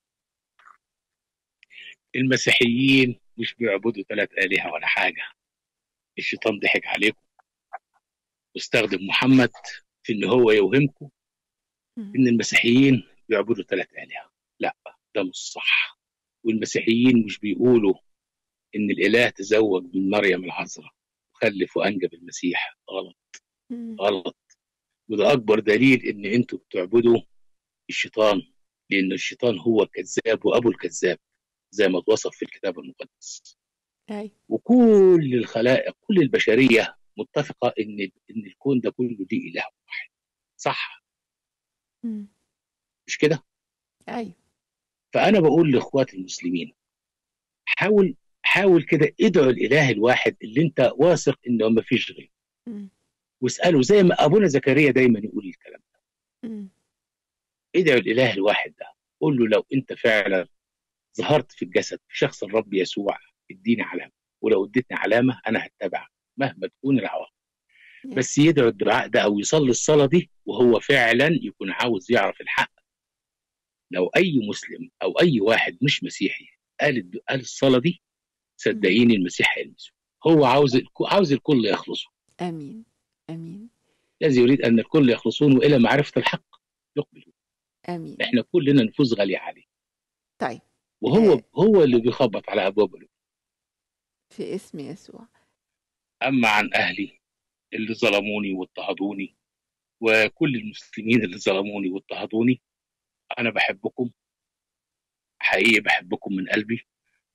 المسيحيين مش بيعبدوا ثلاث آلهة ولا حاجة الشيطان ضحك عليكم واستخدم محمد في ان هو يوهمكم مم. ان المسيحيين بيعبدوا ثلاث آلهة لا ده مش صح والمسيحيين مش بيقولوا ان الاله تزوج من مريم العذراء وخلف وانجب المسيح غلط مم. غلط وده اكبر دليل ان انتوا بتعبدوا الشيطان لان الشيطان هو الكذاب وابو الكذاب زي ما اتوصف في الكتاب المقدس أي وكل الخلائق كل البشريه متفقه ان ان الكون ده كله ليه اله واحد صح مم. مش كده أي فانا بقول لاخواتي المسلمين حاول حاول كده ادعوا الاله الواحد اللي انت واثق انه ما فيش غيره مم. واساله زي ما ابونا زكريا دايما يقول الكلام ده مم. ادعوا الاله الواحد ده قول له لو انت فعلا ظهرت في الجسد في شخص الرب يسوع اديني علامه ولو اديتني علامه انا هتبعك مهما تكون العواقب يا. بس يدعو الدعاء ده او يصلي الصلاه دي وهو فعلا يكون عاوز يعرف الحق لو اي مسلم او اي واحد مش مسيحي قال الد- قال الصلاه دي صدقيني المسيح هيلمسه هو عاوز الك- عاوز الكل يخلصوا أمين أمين الذي يريد ان الكل يخلصون والى معرفه الحق يقبلون أمين احنا كلنا نفوس غاليه عليه طيب وهو آه. هو اللي بيخبط على ابواب القلوب. في اسم يسوع اما عن اهلي اللي ظلموني واضطهدوني وكل المسلمين اللي ظلموني واضطهدوني انا بحبكم حقيقي بحبكم من قلبي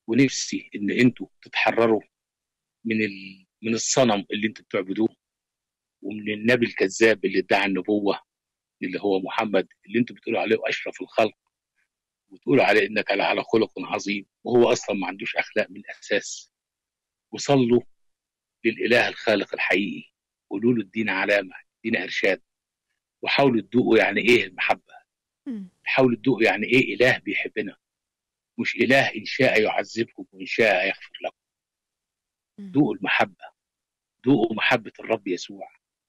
ونفسي ان انتوا تتحرروا من ال... من الصنم اللي انتوا بتعبدوه ومن النبي الكذاب اللي ادعى النبوه اللي هو محمد اللي انتوا بتقولوا عليه اشرف الخلق وتقولوا عليه انك على خلق عظيم وهو اصلا ما عندوش اخلاق من الاساس وصلوا للاله الخالق الحقيقي قولوا له ادينا علامه ادينا ارشاد وحاولوا تدوقوا يعني ايه المحبه مم. حاولوا تدوقوا يعني ايه اله بيحبنا مش اله ان شاء يعذبكم وان شاء يغفر لكم مم. دوقوا المحبه دوقوا محبه الرب يسوع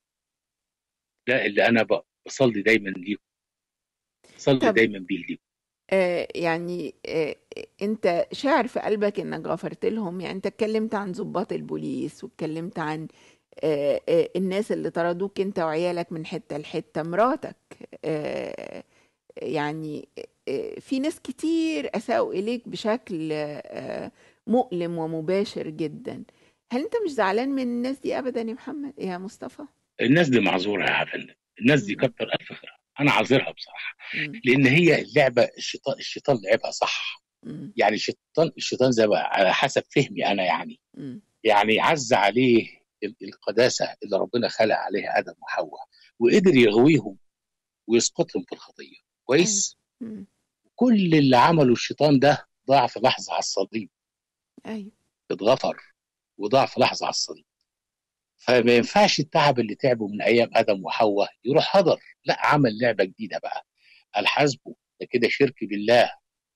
ده اللي انا ب- بصلي دايما ليكم بصلي طب- دايما بيه ليكم آه يعني آه انت شاعر في قلبك انك غفرت لهم يعني انت اتكلمت عن ضباط البوليس واتكلمت عن آه آه الناس اللي طردوك انت وعيالك من حتة لحتة مراتك آه يعني آه في ناس كتير اساءوا اليك بشكل آه مؤلم ومباشر جدا هل انت مش زعلان من الناس دي ابدا يا محمد يا مصطفى الناس دي معذوره يا فندم الناس دي مم. كتر الف خيرها انا عذرها بصراحه مم. لان هي اللعبه الشيطان الشيطان لعبها صح مم. يعني الشيطان الشيطان زي ما على حسب فهمي انا يعني مم. يعني عز عليه ال- القداسه اللي ربنا خلق عليها ادم وحواء وقدر يغويهم ويسقطهم في الخطيه كويس مم. كل اللي عمله الشيطان ده ضاع في لحظه على الصليب ايوه اتغفر وضاع في لحظه على الصليب فما ينفعش التعب اللي تعبه من ايام ادم وحواء يروح هدر لا عمل لعبه جديده بقى الحاسبه ده كده شرك بالله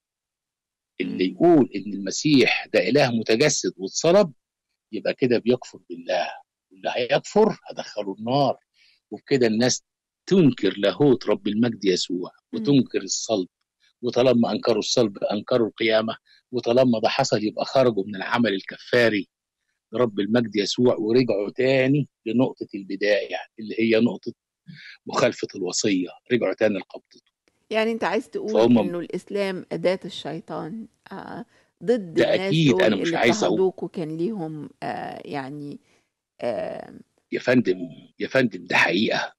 اللي مم. يقول ان المسيح ده اله متجسد واتصلب يبقى كده بيكفر بالله واللي هيكفر هدخله النار وبكده الناس تنكر لاهوت رب المجد يسوع مم. وتنكر الصلب وطالما انكروا الصلب انكروا القيامه وطالما ده حصل يبقى خرجوا من العمل الكفاري رب المجد يسوع ورجعوا تاني لنقطه البدايه اللي هي نقطه مخالفه الوصيه رجعوا تاني لقبضته يعني انت عايز تقول فهم- انه الاسلام اداة الشيطان آه ضد ده الناس أكيد، دول أنا مش اللي عايز أقول. اضطهدوك وكان ليهم آه يعني آه يا فندم يا فندم ده حقيقه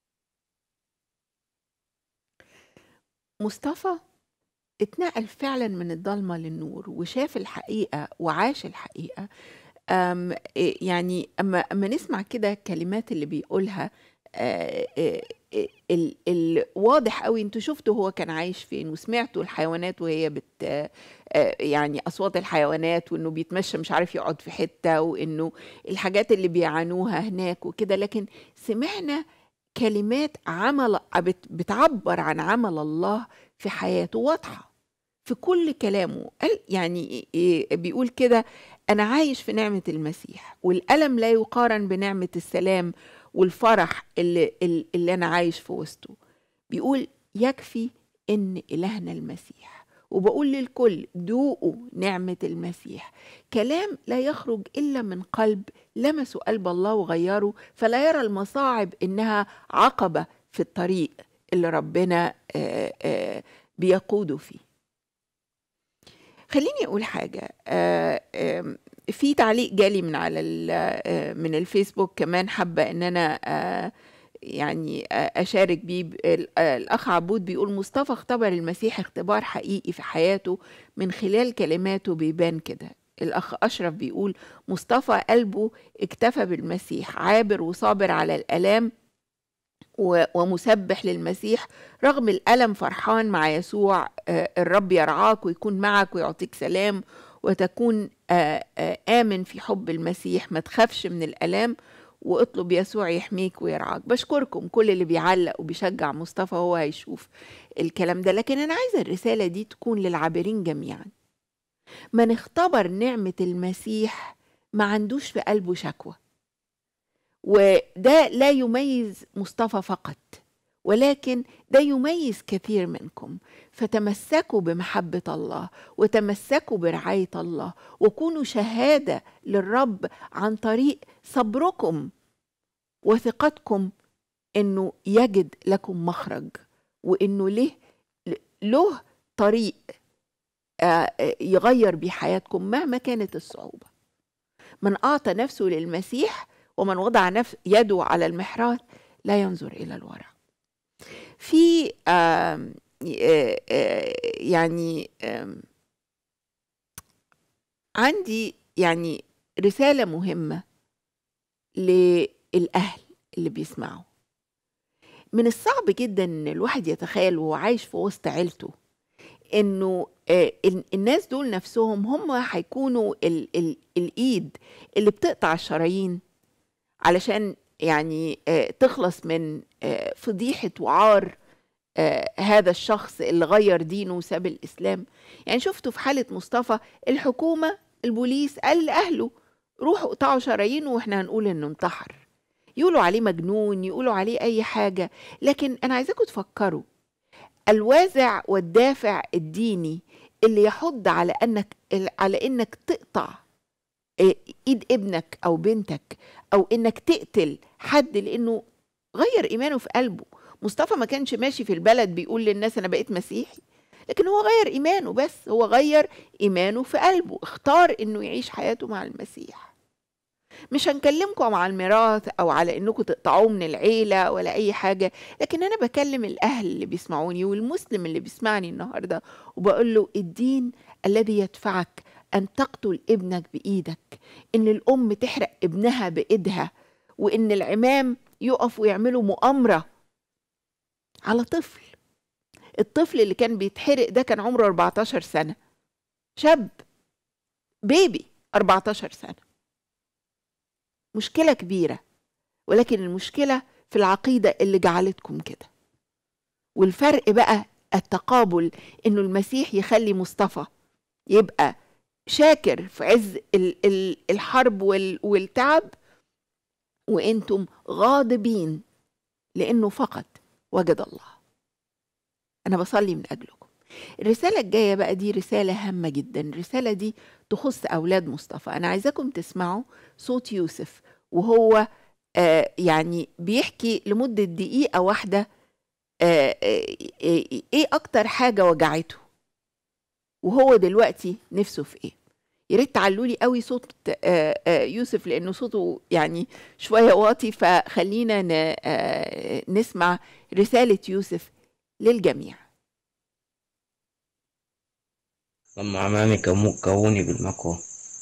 مصطفى اتنقل فعلا من الضلمة للنور وشاف الحقيقة وعاش الحقيقة أم إيه يعني أما أما نسمع كده الكلمات اللي بيقولها آه، آه، آه، ال- الواضح قوي انتوا شفتوا هو كان عايش فين وسمعتوا الحيوانات وهي بت آه، آه، يعني اصوات الحيوانات وانه بيتمشى مش عارف يقعد في حته وانه الحاجات اللي بيعانوها هناك وكده لكن سمعنا كلمات عمل بت- بتعبر عن عمل الله في حياته واضحه في كل كلامه قال يعني إيه- بيقول كده أنا عايش في نعمة المسيح والألم لا يقارن بنعمة السلام والفرح اللي, اللي أنا عايش في وسطه بيقول يكفي إن إلهنا المسيح وبقول للكل ذوقوا نعمة المسيح كلام لا يخرج إلا من قلب لمسوا قلب الله وغيره فلا يرى المصاعب إنها عقبة في الطريق اللي ربنا آه، آه، بيقوده فيه خليني اقول حاجه آه، آم، في تعليق جالي من على ال- آه، من الفيسبوك كمان حابه ان انا آه، يعني آه، اشارك بيه ب- ال- آه، الاخ عبود بيقول مصطفى اختبر المسيح اختبار حقيقي في حياته من خلال كلماته بيبان كده الاخ اشرف بيقول مصطفى قلبه اكتفى بالمسيح عابر وصابر على الالام و- ومسبح للمسيح رغم الألم فرحان مع يسوع آه، الرب يرعاك ويكون معك ويعطيك سلام وتكون آه، آه، آمن في حب المسيح ما تخافش من الألام واطلب يسوع يحميك ويرعاك بشكركم كل اللي بيعلق وبيشجع مصطفى هو هيشوف الكلام ده لكن أنا عايزة الرسالة دي تكون للعابرين جميعا من اختبر نعمة المسيح ما عندوش في قلبه شكوى وده لا يميز مصطفى فقط ولكن ده يميز كثير منكم فتمسكوا بمحبة الله وتمسكوا برعاية الله وكونوا شهادة للرب عن طريق صبركم وثقتكم انه يجد لكم مخرج وانه له له طريق آه، آه، يغير بيه حياتكم مهما كانت الصعوبة من أعطى نفسه للمسيح ومن وضع نفس يده على المحراب لا ينظر إلى الوراء في آم، آه، آه، يعني آم، عندي يعني رسالة مهمة للأهل اللي بيسمعوا من الصعب جدا ان الواحد يتخيل وهو عايش في وسط عيلته انه آه، ال- الناس دول نفسهم هم هيكونوا ال ال الايد اللي بتقطع الشرايين علشان يعني آه، تخلص من آه، فضيحة وعار آه، هذا الشخص اللي غير دينه وساب الإسلام يعني شفتوا في حالة مصطفى الحكومة البوليس قال لأهله روحوا اقطعوا شرايينه واحنا هنقول انه انتحر يقولوا عليه مجنون يقولوا عليه اي حاجة لكن انا عايزاكم تفكروا الوازع والدافع الديني اللي يحض على انك على انك تقطع إيه، ايد ابنك او بنتك او انك تقتل حد لانه غير ايمانه في قلبه مصطفى ما كانش ماشي في البلد بيقول للناس انا بقيت مسيحي لكن هو غير ايمانه بس هو غير ايمانه في قلبه اختار انه يعيش حياته مع المسيح مش هنكلمكم على الميراث او على انكم تقطعوه من العيله ولا اي حاجه لكن انا بكلم الاهل اللي بيسمعوني والمسلم اللي بيسمعني النهارده وبقول له الدين الذي يدفعك ان تقتل ابنك بايدك ان الام تحرق ابنها بايدها وان العمام يقف ويعملوا مؤامره على طفل الطفل اللي كان بيتحرق ده كان عمره 14 سنه شاب بيبي 14 سنه مشكله كبيره ولكن المشكله في العقيده اللي جعلتكم كده والفرق بقى التقابل انه المسيح يخلي مصطفى يبقى شاكر في عز ال- ال- الحرب وال- والتعب وانتم غاضبين لانه فقط وجد الله انا بصلي من اجلكم الرسالة الجاية بقى دي رسالة هامة جدا الرسالة دي تخص أولاد مصطفى أنا عايزاكم تسمعوا صوت يوسف وهو آه يعني بيحكي لمدة دقيقة واحدة آه آه آه إيه أكتر حاجة وجعته وهو دلوقتي نفسه في إيه يا ريت تعلوا لي قوي صوت آه آه يوسف لأنه صوته يعني شوية واطي فخلينا ن- آه نسمع رسالة يوسف للجميع لما عمامي كمو كوني بالمكوى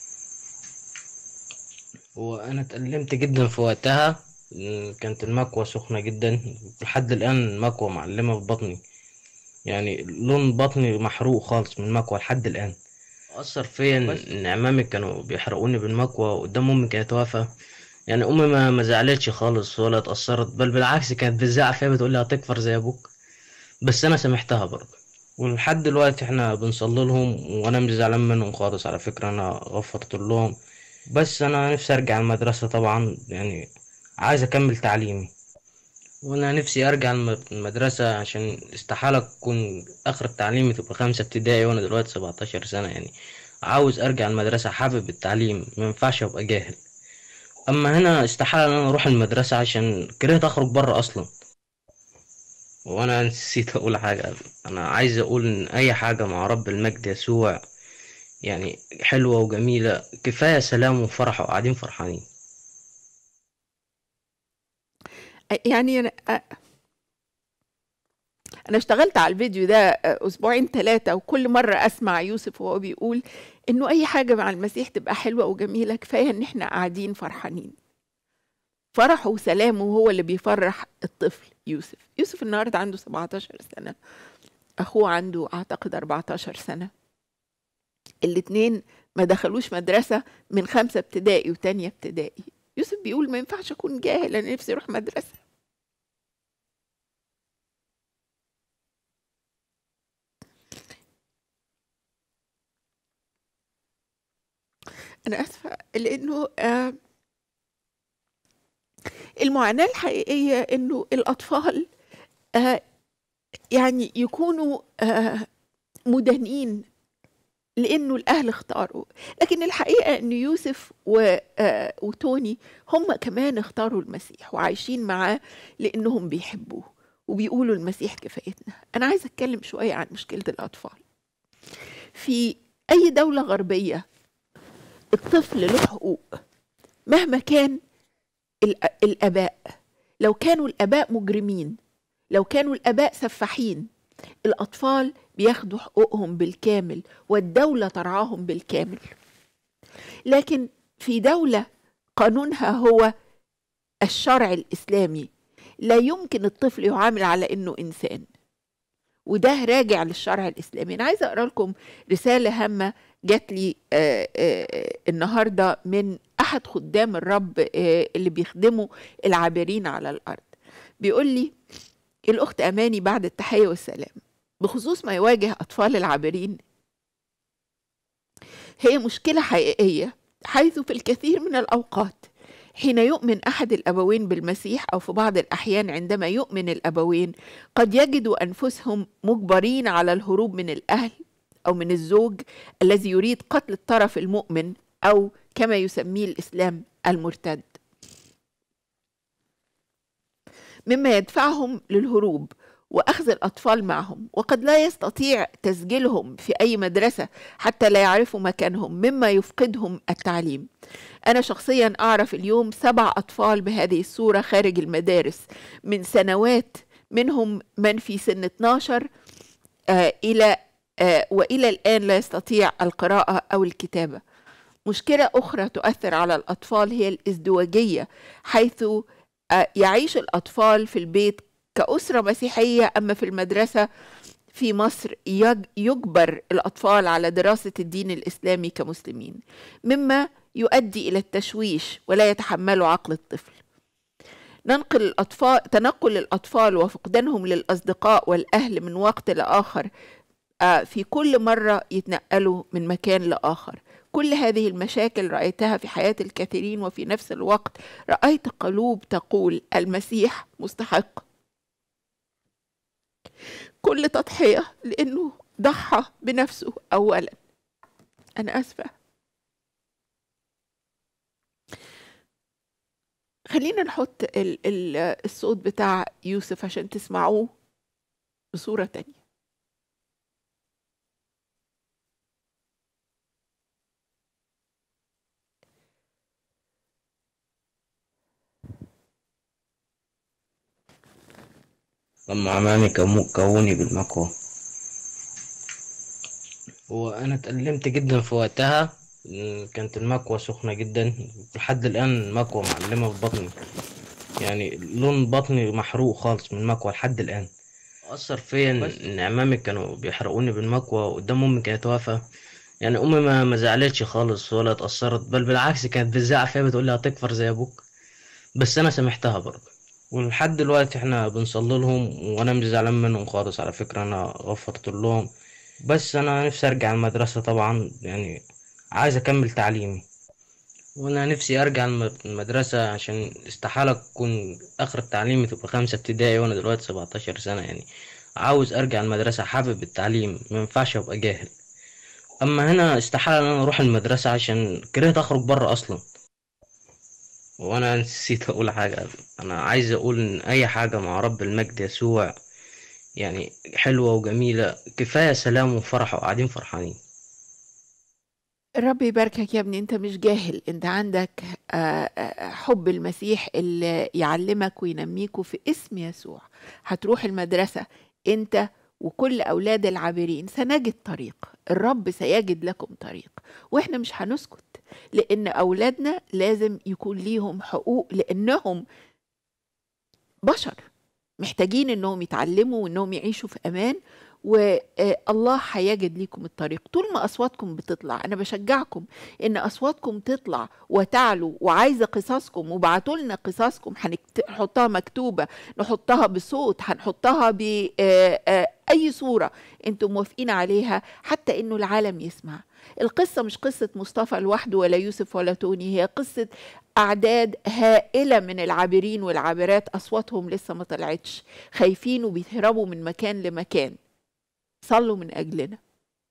وأنا اتألمت جدا في وقتها إن كانت المكوى سخنة جدا لحد الآن المكوى معلمة في بطني يعني لون بطني محروق خالص من المكوى لحد الآن أثر فيا إن- إن عمامي كانوا بيحرقوني بالمكوى قدام أمي كانت واقفة يعني أمي ما ما زعلتش خالص ولا اتأثرت بل بالعكس كانت بتزعق فيا بتقول لي هتكفر زي أبوك بس أنا سامحتها برضه ولحد دلوقتي احنا بنصلي لهم وانا مش زعلان منهم خالص على فكرة انا غفرت لهم بس انا نفسي ارجع المدرسة طبعا يعني عايز اكمل تعليمي وانا نفسي ارجع الم- المدرسة عشان استحالة تكون اخر تعليمي تبقى خمسة ابتدائي وانا دلوقتي 17 سنة يعني عاوز ارجع المدرسة حابب التعليم ما ينفعش ابقى جاهل اما هنا استحالة ان انا اروح المدرسة عشان كرهت اخرج بره اصلا وانا نسيت اقول حاجة انا عايز اقول ان اي حاجة مع رب المجد يسوع يعني حلوة وجميلة كفاية سلام وفرح وقاعدين فرحانين يعني أنا أنا اشتغلت على الفيديو ده أسبوعين ثلاثة وكل مرة أسمع يوسف وهو بيقول إنه أي حاجة مع المسيح تبقى حلوة وجميلة كفاية إن إحنا قاعدين فرحانين فرحه وسلامه هو اللي بيفرح الطفل يوسف يوسف النهاردة عنده 17 سنة أخوه عنده أعتقد 14 سنة الاتنين ما دخلوش مدرسة من خمسة ابتدائي وتانية ابتدائي يوسف بيقول ما ينفعش أكون جاهل أنا نفسي أروح مدرسة أنا آسفة لأنه آه المعاناة الحقيقية إنه الأطفال آه يعني يكونوا آه مدانين لانه الاهل اختاروا لكن الحقيقه ان يوسف و... آه وتوني هم كمان اختاروا المسيح وعايشين معاه لانهم بيحبوه وبيقولوا المسيح كفايتنا انا عايزه اتكلم شويه عن مشكله الاطفال في اي دوله غربيه الطفل له حقوق مهما كان الأ- الاباء لو كانوا الاباء مجرمين لو كانوا الاباء سفاحين الأطفال بياخدوا حقوقهم بالكامل والدولة ترعاهم بالكامل لكن في دولة قانونها هو الشرع الإسلامي لا يمكن الطفل يعامل على إنه إنسان وده راجع للشرع الإسلامي أنا عايزة أقرأ لكم رسالة هامة جات لي آه، آه، النهاردة من أحد خدام الرب آه، اللي بيخدموا العابرين على الأرض بيقول لي الأخت أماني بعد التحية والسلام بخصوص ما يواجه أطفال العابرين هي مشكلة حقيقية حيث في الكثير من الأوقات حين يؤمن أحد الأبوين بالمسيح أو في بعض الأحيان عندما يؤمن الأبوين قد يجدوا أنفسهم مجبرين على الهروب من الأهل أو من الزوج الذي يريد قتل الطرف المؤمن أو كما يسميه الإسلام المرتد مما يدفعهم للهروب واخذ الاطفال معهم وقد لا يستطيع تسجيلهم في اي مدرسه حتى لا يعرفوا مكانهم مما يفقدهم التعليم انا شخصيا اعرف اليوم سبع اطفال بهذه الصوره خارج المدارس من سنوات منهم من في سن 12 آه الى آه والى الان لا يستطيع القراءه او الكتابه مشكله اخرى تؤثر على الاطفال هي الازدواجيه حيث آه، يعيش الأطفال في البيت كأسرة مسيحية أما في المدرسة في مصر يج- يجبر الأطفال على دراسة الدين الإسلامي كمسلمين مما يؤدي إلى التشويش ولا يتحمل عقل الطفل ننقل الأطفال تنقل الأطفال وفقدانهم للأصدقاء والأهل من وقت لآخر آه، في كل مرة يتنقلوا من مكان لآخر كل هذه المشاكل رأيتها في حياة الكثيرين وفي نفس الوقت رأيت قلوب تقول المسيح مستحق كل تضحية لأنه ضحى بنفسه أولا أنا أسفة خلينا نحط ال ال الصوت بتاع يوسف عشان تسمعوه بصورة تانية لما عمامي كمو- كوني بالمكوى وأنا اتألمت جدا في وقتها م، كانت المكوى سخنة جدا لحد الآن المكوى معلمة في بطني يعني لون بطني محروق خالص من المكوى لحد الآن أثر فيا إن- إن عمامي كانوا بيحرقوني بالمكوى قدام أمي كانت واقفة يعني أمي ما ما زعلتش خالص ولا اتأثرت بل بالعكس كانت بتزعق فيا بتقول لي هتكفر زي أبوك بس أنا سامحتها برضه ولحد دلوقتي احنا بنصلي لهم وانا مش زعلان منهم خالص على فكرة انا غفرت لهم بس انا نفسي ارجع المدرسة طبعا يعني عايز اكمل تعليمي وانا نفسي ارجع الم- المدرسة عشان استحالة تكون اخر تعليمي تبقى خمسة ابتدائي وانا دلوقتي 17 سنة يعني عاوز ارجع المدرسة حابب التعليم ما ينفعش ابقى جاهل اما هنا استحالة ان انا اروح المدرسة عشان كرهت اخرج بره اصلا وانا نسيت اقول حاجة انا عايز اقول ان اي حاجة مع رب المجد يسوع يعني حلوة وجميلة كفاية سلام وفرح وقاعدين فرحانين الرب يباركك يا ابني انت مش جاهل انت عندك آه، آه، حب المسيح اللي يعلمك وينميك في اسم يسوع هتروح المدرسة انت وكل أولاد العابرين سنجد طريق الرب سيجد لكم طريق وإحنا مش هنسكت لأن أولادنا لازم يكون ليهم حقوق لأنهم بشر محتاجين انهم يتعلموا وانهم يعيشوا في امان والله هيجد ليكم الطريق طول ما اصواتكم بتطلع انا بشجعكم ان اصواتكم تطلع وتعلو وعايزه قصصكم وبعتوا لنا قصصكم هنحطها مكتوبه نحطها بصوت هنحطها باي صوره انتم موافقين عليها حتى انه العالم يسمع القصة مش قصة مصطفى لوحده ولا يوسف ولا توني هي قصة أعداد هائلة من العابرين والعابرات أصواتهم لسه ما طلعتش خايفين وبيهربوا من مكان لمكان صلوا من أجلنا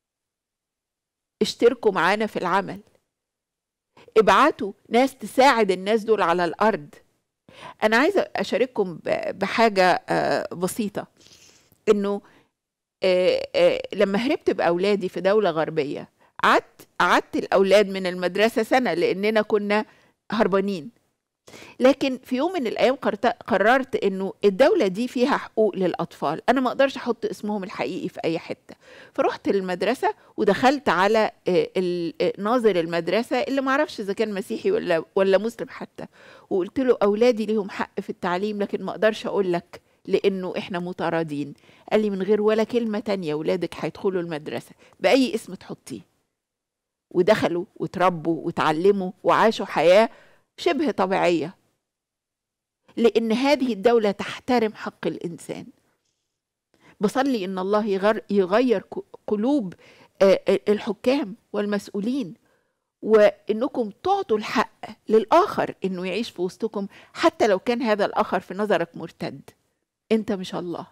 اشتركوا معانا في العمل ابعتوا ناس تساعد الناس دول على الأرض أنا عايزة أشارككم بحاجة بسيطة إنه لما هربت بأولادي في دولة غربية قعدت قعدت الأولاد من المدرسة سنة لأننا كنا هربانين لكن في يوم من الايام قررت- قررت انه الدوله دي فيها حقوق للاطفال انا ما اقدرش احط اسمهم الحقيقي في اي حته فرحت المدرسه ودخلت على آه، ال- آه، ناظر المدرسه اللي ما اعرفش اذا كان مسيحي ولا ولا مسلم حتى وقلت له اولادي ليهم حق في التعليم لكن ما اقدرش اقول لك لانه احنا مطاردين قال لي من غير ولا كلمه تانية ولادك هيدخلوا المدرسه باي اسم تحطيه ودخلوا وتربوا وتعلموا وعاشوا حياه شبه طبيعيه لان هذه الدوله تحترم حق الانسان بصلي ان الله يغير, يغير ك- قلوب آه، آه، الحكام والمسؤولين وانكم تعطوا الحق للاخر انه يعيش في وسطكم حتى لو كان هذا الاخر في نظرك مرتد انت مش الله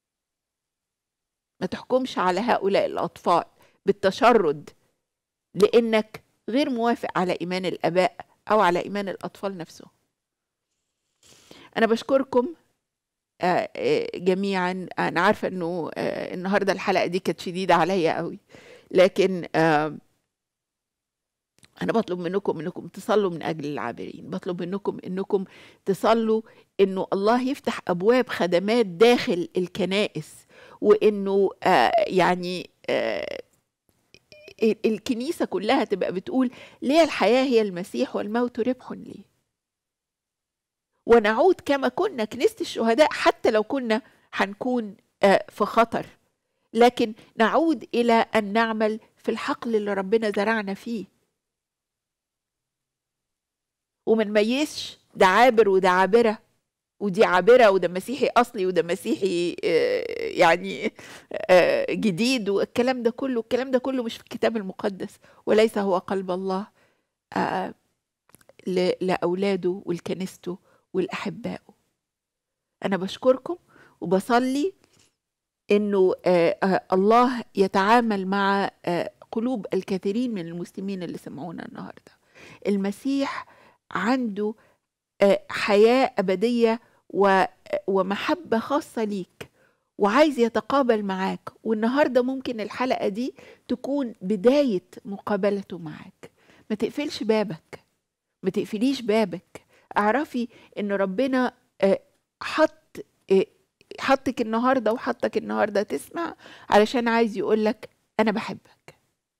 ما تحكمش على هؤلاء الاطفال بالتشرد لانك غير موافق على ايمان الاباء او على ايمان الاطفال نفسهم انا بشكركم آه، آه، جميعا انا عارفه انه آه، النهارده الحلقه دي كانت شديده عليا قوي لكن آه، انا بطلب منكم انكم تصلوا من اجل العابرين بطلب منكم انكم تصلوا انه الله يفتح ابواب خدمات داخل الكنائس وانه آه، يعني آه، ال- الكنيسه كلها تبقى بتقول ليه الحياه هي المسيح والموت ربح لي ونعود كما كنا كنيسه الشهداء حتى لو كنا هنكون آه، في خطر لكن نعود الى ان نعمل في الحقل اللي ربنا زرعنا فيه وما نميزش ده عابر وده عابره ودي عابره وده مسيحي اصلي وده مسيحي آه، يعني آه، جديد والكلام ده كله الكلام ده كله مش في الكتاب المقدس وليس هو قلب الله آه، ل- لاولاده ولكنيسته ولاحبائه انا بشكركم وبصلي انه آه، آه، الله يتعامل مع آه، قلوب الكثيرين من المسلمين اللي سمعونا النهارده المسيح عنده آه، حياه ابديه و- ومحبه خاصه ليك وعايز يتقابل معاك والنهارده ممكن الحلقه دي تكون بدايه مقابلته معاك ما تقفلش بابك ما تقفليش بابك اعرفي ان ربنا آه، حط آه، حطك النهارده وحطك النهارده تسمع علشان عايز يقولك انا بحبك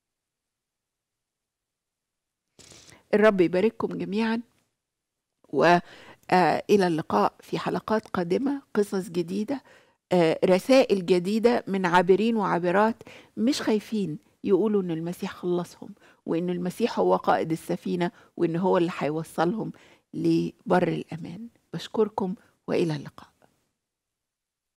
الرب يبارككم جميعا والى اللقاء في حلقات قادمه قصص جديده آه، رسائل جديده من عابرين وعابرات مش خايفين يقولوا ان المسيح خلصهم وان المسيح هو قائد السفينه وان هو اللي هيوصلهم لبر الامان بشكركم والى اللقاء